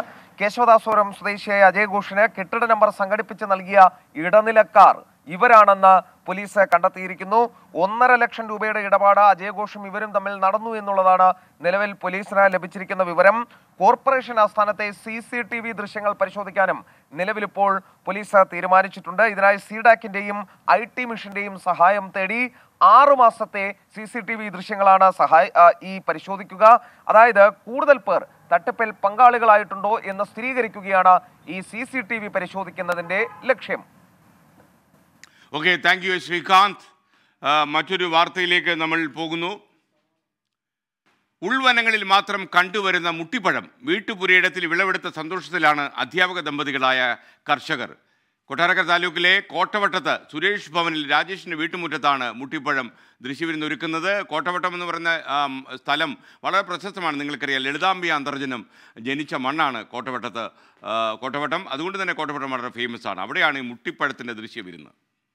കേശവദാസുപുരം സ്വദേശിയായ അജയ് ഘോഷിന് കെട്ടിട നമ്പർ സംഘടിപ്പിച്ച് നൽകിയ ഇടനിലക്കാർ ഇവരാണെന്ന് പോലീസ് കണ്ടെത്തിയിരിക്കുന്നു ഒന്നര ലക്ഷം രൂപയുടെ ഇടപാട് അജയഘോഷും ഇവരും തമ്മിൽ നടന്നു എന്നുള്ളതാണ് നിലവിൽ പോലീസിന് ലഭിച്ചിരിക്കുന്ന വിവരം കോർപ്പറേഷൻ ആസ്ഥാനത്തെ സി സി ടി വി ദൃശ്യങ്ങൾ പരിശോധിക്കാനും നിലവിലിപ്പോൾ പോലീസ് തീരുമാനിച്ചിട്ടുണ്ട് ഇതിനായി സിഡാക്കിന്റെയും ഐ ടി മിഷന്റെയും സഹായം തേടി ആറു മാസത്തെ സി സി ടി വി ദൃശ്യങ്ങളാണ് സഹായ ആ, ഈ പരിശോധിക്കുക അതായത് കൂടുതൽ പേർ തട്ടിപ്പിൽ പങ്കാളികളായിട്ടുണ്ടോ എന്ന് സ്ഥിരീകരിക്കുകയാണ് ഈ സി സി ടി വി പരിശോധിക്കുന്നതിന്റെ ലക്ഷ്യം ഓക്കെ താങ്ക് യു ശ്രീകാന്ത് ആ, മറ്റൊരു വാർത്തയിലേക്ക് നമ്മൾ പോകുന്നു ഉൾവനങ്ങളിൽ മാത്രം കണ്ടുവരുന്ന മുട്ടിപ്പഴം വീട്ടുപുരയിടത്തിൽ വിളവെടുത്ത സന്തോഷത്തിലാണ് അധ്യാപക ദമ്പതികളായ കർഷകർ കൊട്ടാരക്കര താലൂക്കിലെ കോട്ടവട്ടത്ത് സുരേഷ് ഭവനിൽ രാജേഷിൻ്റെ വീട്ടുമുറ്റത്താണ് മുട്ടിപ്പഴം ദൃശ്യവിരുന്ന് ഒരുക്കുന്നത് കോട്ടവട്ടം എന്ന് പറയുന്ന ആം, സ്ഥലം വളരെ പ്രശസ്തമാണ് നിങ്ങൾക്കറിയാം ലളിതാംബിക അന്തർജനം ജനിച്ച മണ്ണാണ് കോട്ടവട്ടത്ത് ആ, കോട്ടവട്ടം അതുകൊണ്ട് തന്നെ കോട്ടവട്ടം വളരെ ഫേമസ് ആണ് അവിടെയാണ് ഈ മുട്ടിപ്പഴത്തിൻ്റെ ദൃശ്യവിരുന്ന്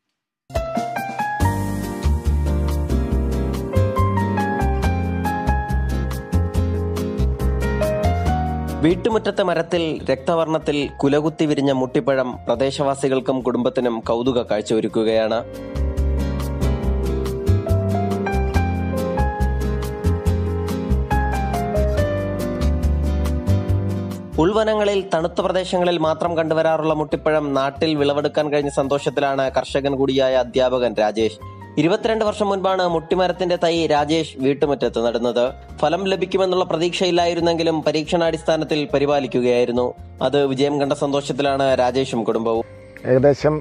വീട്ടുമുറ്റത്തെ മരത്തിൽ രക്തവർണ്ണത്തിൽ കുലകുത്തി വിരിഞ്ഞ മുട്ടിപ്പഴം പ്രദേശവാസികൾക്കും കുടുംബത്തിനും കൗതുക കാഴ്ചയൊരുക്കുകയാണ് ഉൾവനങ്ങളിൽ തണുത്ത പ്രദേശങ്ങളിൽ മാത്രം കണ്ടുവരാറുള്ള മുട്ടിപ്പഴം നാട്ടിൽ വിളവെടുക്കാൻ കഴിഞ്ഞ സന്തോഷത്തിലാണ് കർഷകൻ കൂടിയായ അധ്യാപകൻ രാജേഷ് ഇരുപത്തിരണ്ട് വർഷം മുൻപാണ് മുട്ടിമരത്തിന്റെ തൈ രാജേഷ് വീട്ടുമുറ്റത്ത് നടുന്നത് ഫലം ലഭിക്കുമെന്നുള്ള പ്രതീക്ഷയില്ലായിരുന്നെങ്കിലും പരീക്ഷണാടിസ്ഥാനത്തിൽ പരിപാലിക്കുകയായിരുന്നു അത് വിജയം കണ്ട സന്തോഷത്തിലാണ് രാജേഷും കുടുംബവും ഏകദേശം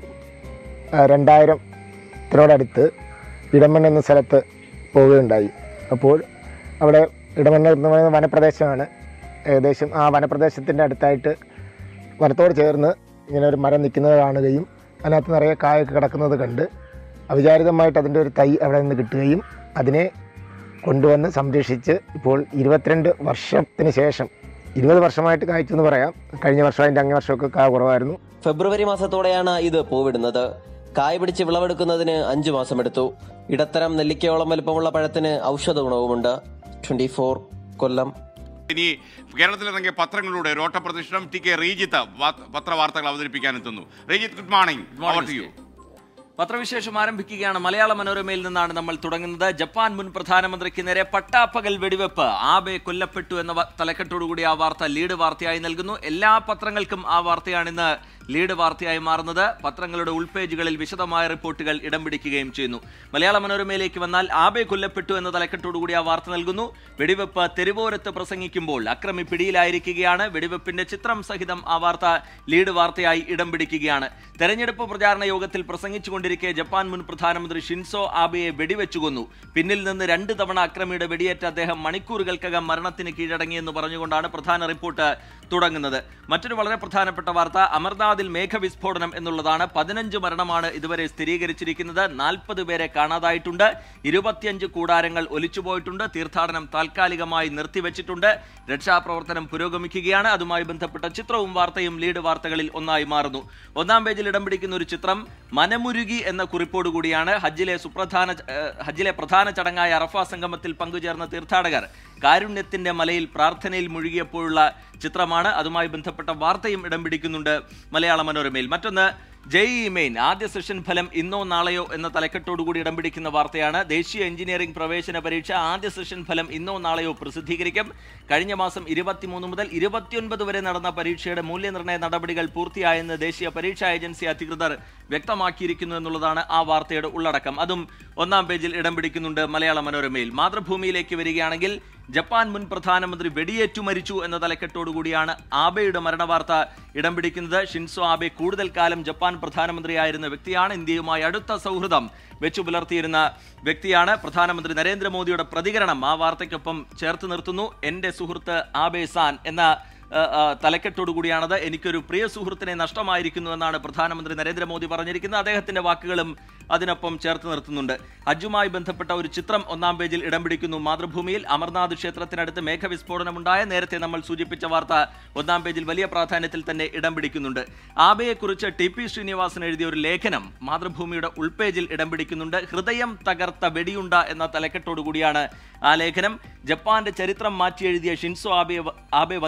ആ, രണ്ടായിരത്തിനോടടുത്ത് ഇടമണ്ണ് എന്ന സ്ഥലത്ത് പോവുകയുണ്ടായി അപ്പോൾ അവിടെ ഇടമണ്ണ് എന്ന് പറയുന്ന വനപ്രദേശമാണ് ഏകദേശം ആ വനപ്രദേശത്തിൻ്റെ അടുത്തായിട്ട് വനത്തോട് ചേർന്ന് ഇങ്ങനെ ഒരു മരം നിൽക്കുന്നത് കാണുകയും അതിനകത്ത് നിറയെ കായൊക്കെ കിടക്കുന്നത് കണ്ട് അവിചാരിതമായിട്ട് അതിൻ്റെ ഒരു തൈ അവിടെ നിന്ന് കിട്ടുകയും അതിനെ കൊണ്ടുവന്ന് സംരക്ഷിച്ച് ഇപ്പോൾ ഇരുപത്തിരണ്ട് വർഷത്തിന് ശേഷം ഇരുപത് വർഷമായിട്ട് കായ്ച്ചു എന്ന് പറയാം കഴിഞ്ഞ വർഷം അതിൻ്റെ അങ്ങേ വർഷമൊക്കെ കാ കുറവായിരുന്നു ഫെബ്രുവരി മാസത്തോടെയാണ് ഇത് പൂവിടുന്നത് കായ് പിടിച്ച് വിളവെടുക്കുന്നതിന് അഞ്ചു മാസമെടുത്തു ഇടത്തരം നെല്ലിക്കയോളം വലുപ്പമുള്ള പഴത്തിന് ഔഷധ ഗുണവുമുണ്ട് ട്വന്റി ഫോർ കൊല്ലം ഇനി കേരളത്തിലിറങ്ങിയ പത്രങ്ങളുടെ ഒരു ഓട്ടപ്രദർശനം ടി കെ റീജിത്ത് വാ- പത്രവാർത്തകൾ അവതരിപ്പിക്കാനെത്തുന്നു Rejith good morning morning, to you പത്രവിശേഷം ആരംഭിക്കുകയാണ് മലയാള മനോരമയിൽ നിന്നാണ് നമ്മൾ തുടങ്ങുന്നത് ജപ്പാൻ മുൻ പ്രധാനമന്ത്രിക്ക് നേരെ പട്ടാപ്പകൽ വെടിവെപ്പ് ആബെ കൊല്ലപ്പെട്ടു എന്ന വ- തലക്കെട്ടോടുകൂടി ആ വാർത്ത ലീഡ് വാർത്തയായി നൽകുന്നു എല്ലാ പത്രങ്ങൾക്കും ആ വാർത്തയാണ് ഇന്ന് ലീഡ് വാർത്തയായി മാറുന്നത് പത്രങ്ങളുടെ ഉൾപേജുകളിൽ വിശദമായ റിപ്പോർട്ടുകൾ ഇടം പിടിക്കുകയും ചെയ്യുന്നു മലയാള മനോരമയിലേക്ക് വന്നാൽ ആബെ കൊല്ലപ്പെട്ടു എന്ന തലക്കെട്ടോടുകൂടി ആ വാർത്ത നൽകുന്നു വെടിവെപ്പ് തെരുവോരത്ത് പ്രസംഗിക്കുമ്പോൾ അക്രമി പിടിയിലായിരിക്കുകയാണ് വെടിവെപ്പിന്റെ ചിത്രം സഹിതം ആ വാർത്ത ലീഡ് വാർത്തയായി ഇടം പിടിക്കുകയാണ് തെരഞ്ഞെടുപ്പ് പ്രചാരണ യോഗത്തിൽ പ്രസംഗിച്ചുകൊണ്ടിരിക്കെ ജപ്പാൻ മുൻ പ്രധാനമന്ത്രി ഷിൻസോ ആബെയെ വെടിവെച്ചു കൊന്നു പിന്നിൽ നിന്ന് രണ്ട് തവണ അക്രമിയുടെ വെടിയേറ്റ അദ്ദേഹം മണിക്കൂറുകൾക്കകം മരണത്തിന് കീഴടങ്ങിയെന്ന് പറഞ്ഞുകൊണ്ടാണ് പ്രധാന റിപ്പോർട്ട് തുടങ്ങുന്നത് മറ്റൊരു വളരെ പ്രധാനപ്പെട്ട വാർത്ത അമർനാഥിൽ മേഘവിസ്ഫോടനം എന്നുള്ളതാണ് പതിനഞ്ച് മരണമാണ് ഇതുവരെ സ്ഥിരീകരിച്ചിരിക്കുന്നത് നാൽപ്പത് പേരെ കാണാതായിട്ടുണ്ട് ഇരുപത്തിയഞ്ച് കൂടാരങ്ങൾ ഒലിച്ചുപോയിട്ടുണ്ട് തീർത്ഥാടനം താൽക്കാലികമായി നിർത്തിവെച്ചിട്ടുണ്ട് രക്ഷാപ്രവർത്തനം പുരോഗമിക്കുകയാണ് അതുമായി ബന്ധപ്പെട്ട ചിത്രവും വാർത്തയും ലീഡ് വാർത്തകളിൽ ഒന്നായി മാറുന്നു ഒന്നാം പേജിൽ ഇടം പിടിക്കുന്ന ഒരു ചിത്രം മനമുരുകി എന്ന കുറിപ്പോട് കൂടിയാണ് ഹജ്ജിലെ സുപ്രധാന ഏഹ്, ഹജ്ജിലെ പ്രധാന ചടങ്ങായ അറഫ സംഗമത്തിൽ പങ്കുചേർന്ന തീർത്ഥാടകർ കാരുണ്യത്തിന്റെ മലയിൽ പ്രാർത്ഥനയിൽ മുഴുകിയപ്പോഴുള്ള ചിത്രമാണ് അതുമായി ബന്ധപ്പെട്ട വാർത്തയും ഇടം പിടിക്കുന്നുണ്ട് മലയാള മനോരമയിൽ മറ്റൊന്ന് ജെഇ മെയിൻ ആദ്യ സെഷൻ ഫലം ഇന്നോ നാളെയോ എന്ന തലക്കെട്ടോടുകൂടി ഇടം പിടിക്കുന്ന വാർത്തയാണ് ദേശീയ എഞ്ചിനീയറിംഗ് പ്രവേശന പരീക്ഷ ആദ്യ സെഷൻ ഫലം ഇന്നോ നാളെയോ പ്രസിദ്ധീകരിക്കും കഴിഞ്ഞ മാസം ഇരുപത്തിമൂന്ന് മുതൽ ഇരുപത്തിയൊൻപത് വരെ നടന്ന പരീക്ഷയുടെ മൂല്യനിർണ്ണയ നടപടികൾ പൂർത്തിയായെന്ന് ദേശീയ പരീക്ഷാ ഏജൻസി അധികൃതർ വ്യക്തമാക്കിയിരിക്കുന്നു എന്നുള്ളതാണ് ആ വാർത്തയുടെ ഉള്ളടക്കം അതും ഒന്നാം പേജിൽ ഇടം പിടിക്കുന്നുണ്ട് മലയാള മനോരമയിൽ മാതൃഭൂമിയിലേക്ക് വരികയാണെങ്കിൽ ജപ്പാൻ മുൻ പ്രധാനമന്ത്രി വെടിയേറ്റു മരിച്ചു എന്ന തലക്കെട്ടോടുകൂടിയാണ് ആബെയുടെ മരണവാർത്ത ഇടം പിടിക്കുന്നത് ഷിൻസോ ആബെ കൂടുതൽ കാലം ജപ്പാൻ പ്രധാനമന്ത്രിയായിരുന്ന വ്യക്തിയാണ് ഇന്ത്യയുമായി അടുത്ത സൗഹൃദം വെച്ചു പുലർത്തിയിരുന്ന വ്യക്തിയാണ് പ്രധാനമന്ത്രി നരേന്ദ്രമോദിയുടെ പ്രതികരണം ആ വാർത്തയ്ക്കൊപ്പം ചേർത്ത് നിർത്തുന്നു എന്റെ സുഹൃത്ത് ആബെ സാൻ എന്ന ആ, ആ, തലക്കെട്ടോടുകൂടിയാണത് എനിക്കൊരു പ്രിയ സുഹൃത്തിനെ നഷ്ടമായിരിക്കുന്നു എന്നാണ് പ്രധാനമന്ത്രി നരേന്ദ്രമോദി പറഞ്ഞിരിക്കുന്നത് അദ്ദേഹത്തിന്റെ വാക്കുകളും അതിനൊപ്പം ചേർത്ത് നിർത്തുന്നുണ്ട് ഹജ്ജുമായി ബന്ധപ്പെട്ട ഒരു ചിത്രം ഒന്നാം പേജിൽ ഇടം പിടിക്കുന്നു മാതൃഭൂമിയിൽ അമർനാഥ് ക്ഷേത്രത്തിനടുത്ത് മേഘവിസ്ഫോടനമുണ്ടായ നേരത്തെ നമ്മൾ സൂചിപ്പിച്ച വാർത്ത ഒന്നാം പേജിൽ വലിയ പ്രാധാന്യത്തിൽ തന്നെ ഇടം പിടിക്കുന്നുണ്ട് ആബയെക്കുറിച്ച് ടി പി ശ്രീനിവാസൻ എഴുതിയ ഒരു ലേഖനം മാതൃഭൂമിയുടെ ഉൾപേജിൽ ഇടം പിടിക്കുന്നുണ്ട് ഹൃദയം തകർത്ത വെടിയുണ്ട എന്ന തലക്കെട്ടോടുകൂടിയാണ് ആ ലേഖനം ജപ്പാന്റെ ചരിത്രം മാറ്റി എഴുതിയ ഷിൻസോ ആബെ ആബെ വധിക്കപ്പെടാൻ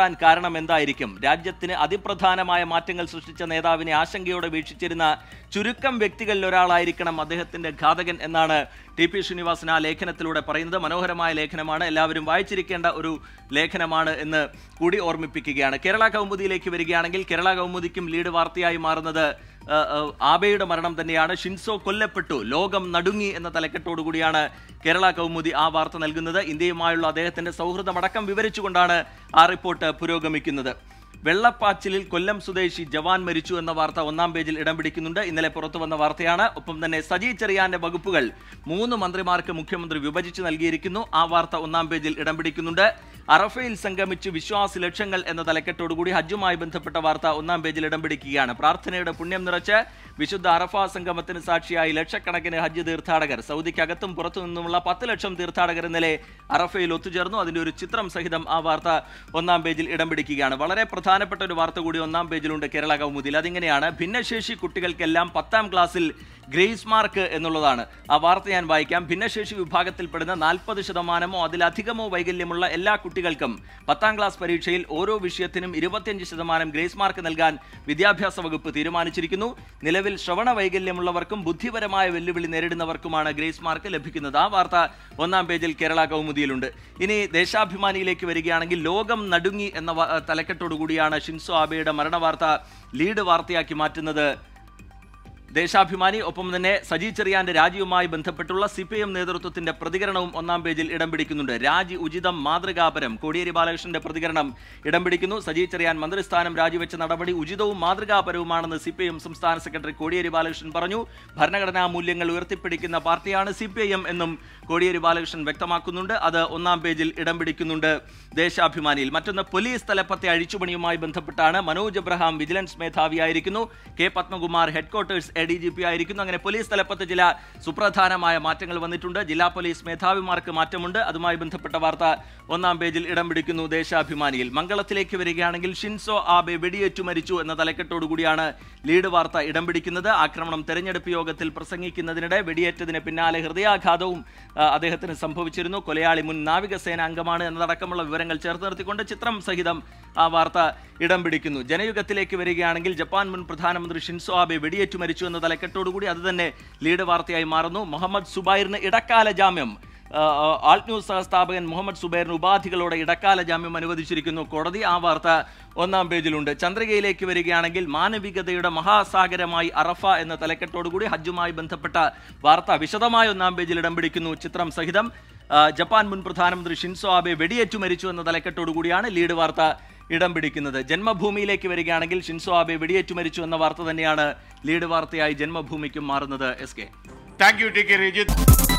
മാറാൻ കാരണം എന്തായിരിക്കും രാജ്യത്തിന് അതിപ്രധാനമായ മാറ്റങ്ങൾ സൃഷ്ടിച്ച നേതാവിനെ ആശങ്കയോടെ വീക്ഷിച്ചിരുന്ന ചുരുക്കം വ്യക്തികളിൽ ഒരാളായിരിക്കണം അദ്ദേഹത്തിന്റെ ഘാതകൻ എന്നാണ് ടി പി ശ്രീനിവാസൻ ആ ലേഖനത്തിലൂടെ പറയുന്നത് മനോഹരമായ ലേഖനമാണ് എല്ലാവരും വായിച്ചിരിക്കേണ്ട ഒരു ലേഖനമാണ് എന്ന് കൂടി ഓർമ്മിപ്പിക്കുകയാണ് കേരള കൗമുദിയിലേക്ക് വരികയാണെങ്കിൽ കേരള കൗമുദിക്കും ലീഡ് വാർത്തയായി മാറുന്നത് ആ, ആ, ആബെയുടെ മരണം തന്നെയാണ് ഷിൻസോ കൊല്ലപ്പെട്ടു ലോകം നടുങ്ങി എന്ന തലക്കെട്ടോടുകൂടിയാണ് കേരള കൗമുദി ആ വാർത്ത നൽകുന്നത് ഇന്ത്യയുമായുള്ള അദ്ദേഹത്തിന്റെ സൗഹൃദമടക്കം വിവരിച്ചുകൊണ്ടാണ് ആ റിപ്പോർട്ട് പുരോഗമിക്കുന്നത് വെള്ളപ്പാച്ചിലിൽ കൊല്ലം സ്വദേശി ജവാൻ മരിച്ചു എന്ന വാർത്ത ഒന്നാം പേജിൽ ഇടം പിടിക്കുന്നുണ്ട് ഇന്നലെ പുറത്തു വന്ന വാർത്തയാണ് ഒപ്പം തന്നെ സജി ചെറിയാന്റെ വകുപ്പുകൾ മൂന്ന് മന്ത്രിമാർക്ക് മുഖ്യമന്ത്രി വിഭജിച്ച് നൽകിയിരിക്കുന്നു ആ വാർത്ത ഒന്നാം പേജിൽ ഇടം പിടിക്കുന്നുണ്ട് അറഫയിൽ സംഗമിച്ച് വിശ്വാസ ലക്ഷ്യങ്ങൾ എന്ന തലക്കെട്ടോടുകൂടി ഹജ്ജുമായി ബന്ധപ്പെട്ട വാർത്ത ഒന്നാം പേജിൽ ഇടം പിടിക്കുകയാണ് പ്രാർത്ഥനയുടെ പുണ്യം നിറച്ച് വിശുദ്ധ അറഫ സംഗമത്തിന് സാക്ഷിയായി ലക്ഷക്കണക്കിന് ഹജ്ജ് തീർത്ഥാടകർ സൗദിക്കകത്തും പുറത്തു നിന്നുമുള്ള പത്ത് ലക്ഷം തീർത്ഥാടകർ ഇന്നലെ അറഫയിൽ ഒത്തുചേർന്നു അതിന്റെ ഒരു ചിത്രം സഹിതം ആ വാർത്ത ഒന്നാം പേജിൽ ഇടം പിടിക്കുകയാണ് വളരെ പ്രധാനപ്പെട്ട ഒരു വാർത്ത കൂടി ഒന്നാം പേജിലുണ്ട് കേരള കൗമുദിയിൽ അതിങ്ങനെയാണ് ഭിന്നശേഷി കുട്ടികൾക്കെല്ലാം പത്താം ക്ലാസ്സിൽ ഗ്രേസ് മാർക്ക് എന്നുള്ളതാണ് ആ വാർത്ത ഞാൻ വായിക്കാം ഭിന്നശേഷി വിഭാഗത്തിൽപ്പെടുന്ന നാൽപ്പത് ശതമാനമോ അതിലധികമോ വൈകല്യമുള്ള എല്ലാ കുട്ടികൾക്കും പത്താം ക്ലാസ് പരീക്ഷയിൽ ഓരോ വിഷയത്തിനും ഇരുപത്തിയഞ്ച് ശതമാനം ഗ്രേസ് മാർക്ക് നൽകാൻ വിദ്യാഭ്യാസ വകുപ്പ് തീരുമാനിച്ചിരിക്കുന്നു നിലവിൽ ശ്രവണ വൈകല്യമുള്ളവർക്കും ബുദ്ധിപരമായ വെല്ലുവിളി നേരിടുന്നവർക്കുമാണ് ഗ്രേസ് മാർക്ക് ലഭിക്കുന്നത് ആ വാർത്ത ഒന്നാം പേജിൽ കേരള കൗമുദിയിലുണ്ട് ഇനി ദേശാഭിമാനിയിലേക്ക് വരികയാണെങ്കിൽ ലോകം നടുങ്ങി എന്ന വ- തലക്കെട്ടോടുകൂടിയാണ് ഷിൻസോ ആബെയുടെ മരണവാർത്ത ലീഡ് വാർത്തയാക്കി മാറ്റുന്നത് ദേശാഭിമാനി ഒപ്പം തന്നെ സജി ചെറിയാന്റെ രാജിയുമായി ബന്ധപ്പെട്ടുള്ള സി പി എം നേതൃത്വത്തിന്റെ പ്രതികരണവും ഒന്നാം പേജിൽ ഇടം പിടിക്കുന്നുണ്ട് രാജി ഉചിതം മാതൃകാപരം കോടിയേരി ബാലകൃഷ്ണന്റെ പ്രതികരണം ഇടം പിടിക്കുന്നു സജി ചെറിയാൻ മന്ത്രിസ്ഥാനം രാജിവെച്ച നടപടി ഉചിതവും മാതൃകാപരവുമാണെന്ന് സി പി എം സംസ്ഥാന സെക്രട്ടറി കോടിയേരി ബാലകൃഷ്ണൻ പറഞ്ഞു ഭരണഘടനാ മൂല്യങ്ങൾ ഉയർത്തിപ്പിടിക്കുന്ന പാർട്ടിയാണ് സി പി ഐ എം എന്നും കോടിയേരി ബാലകൃഷ്ണൻ വ്യക്തമാക്കുന്നുണ്ട് അത് ഒന്നാം പേജിൽ ഇടം പിടിക്കുന്നുണ്ട് ദേശാഭിമാനിയിൽ മറ്റൊന്ന് പോലീസ് തലപ്പത്തെ അഴിച്ചുപണിയുമായി ബന്ധപ്പെട്ടാണ് മനോജ് എബ്രഹാം വിജിലൻസ് മേധാവിയായിരിക്കുന്നു K Padmakumar headquarters A D G P ആയിരിക്കുന്നു അങ്ങനെ പോലീസ് തലപ്പത്ത് ചില സുപ്രധാനമായ മാറ്റങ്ങൾ വന്നിട്ടുണ്ട് ജില്ലാ പോലീസ് മേധാവിമാർക്ക് മാറ്റമുണ്ട് അതുമായി ബന്ധപ്പെട്ട വാർത്ത ഒന്നാം പേജിൽ ഇടം പിടിക്കുന്നു ദേശാഭിമാനിയിൽ മംഗളത്തിലേക്ക് വരികയാണെങ്കിൽ ഷിൻസോ ആബെ വെടിയേറ്റു മരിച്ചു എന്ന തലക്കെട്ടോടുകൂടിയാണ് ലീഡ് വാർത്ത ഇടം പിടിക്കുന്നത് ആക്രമണം തെരഞ്ഞെടുപ്പ് യോഗത്തിൽ പ്രസംഗിക്കുന്നതിനിടെ വെടിയേറ്റതിന് പിന്നാലെ ഹൃദയാഘാതവും ആ, അദ്ദേഹത്തിന് സംഭവിച്ചിരുന്നു കൊലയാളി മുൻ നാവികസേന അംഗമാണ് എന്നതടക്കമുള്ള വിവരങ്ങൾ ചേർത്ത് നിർത്തിക്കൊണ്ട് ചിത്രം സഹിതം ആ വാർത്ത ഇടം പിടിക്കുന്നു ജനയുഗത്തിലേക്ക് വരികയാണെങ്കിൽ ജപ്പാൻ മുൻ പ്രധാനമന്ത്രി ഷിൻസോ ആബെ വെടിയേറ്റു മരിച്ചു എന്ന തലക്കെട്ടോടുകൂടി അത് തന്നെ ലീഡ് വാർത്തയായി മാറുന്നു മുഹമ്മദ് സുബൈറിന് ഇടക്കാല ജാമ്യം ആ, ആ, ആൾട്ട് ന്യൂസ് സഹസ്ഥാപകൻ മുഹമ്മദ് സുബൈറിന് ഉപാധികളോടെ ഇടക്കാല ജാമ്യം അനുവദിച്ചിരിക്കുന്നു കോടതി ആ വാർത്ത ഒന്നാം പേജിലുണ്ട് ചന്ദ്രികയിലേക്ക് വരികയാണെങ്കിൽ മാനവികതയുടെ മഹാസാഗരമായി അറഫ എന്ന തലക്കെട്ടോടുകൂടി ഹജ്ജുമായി ബന്ധപ്പെട്ട വാർത്ത വിശദമായ ഒന്നാം പേജിൽ ഇടം പിടിക്കുന്നു ചിത്രം സഹിതം ആ, ജപ്പാൻ മുൻ പ്രധാനമന്ത്രി ഷിൻസോ ആബെ വെടിയേറ്റു മരിച്ചു എന്ന തലക്കെട്ടോടുകൂടിയാണ് ലീഡ് വാർത്ത ഇടം പിടിക്കുന്നത് ജന്മഭൂമിയിലേക്ക് വരികയാണെങ്കിൽ ഷിൻസോ ആബെ വെടിയേറ്റു മരിച്ചു എന്ന വാർത്ത തന്നെയാണ് ലീഡ് വാർത്തയായി ജന്മഭൂമിക്കും മാറുന്നത് S K thank you T K Rajith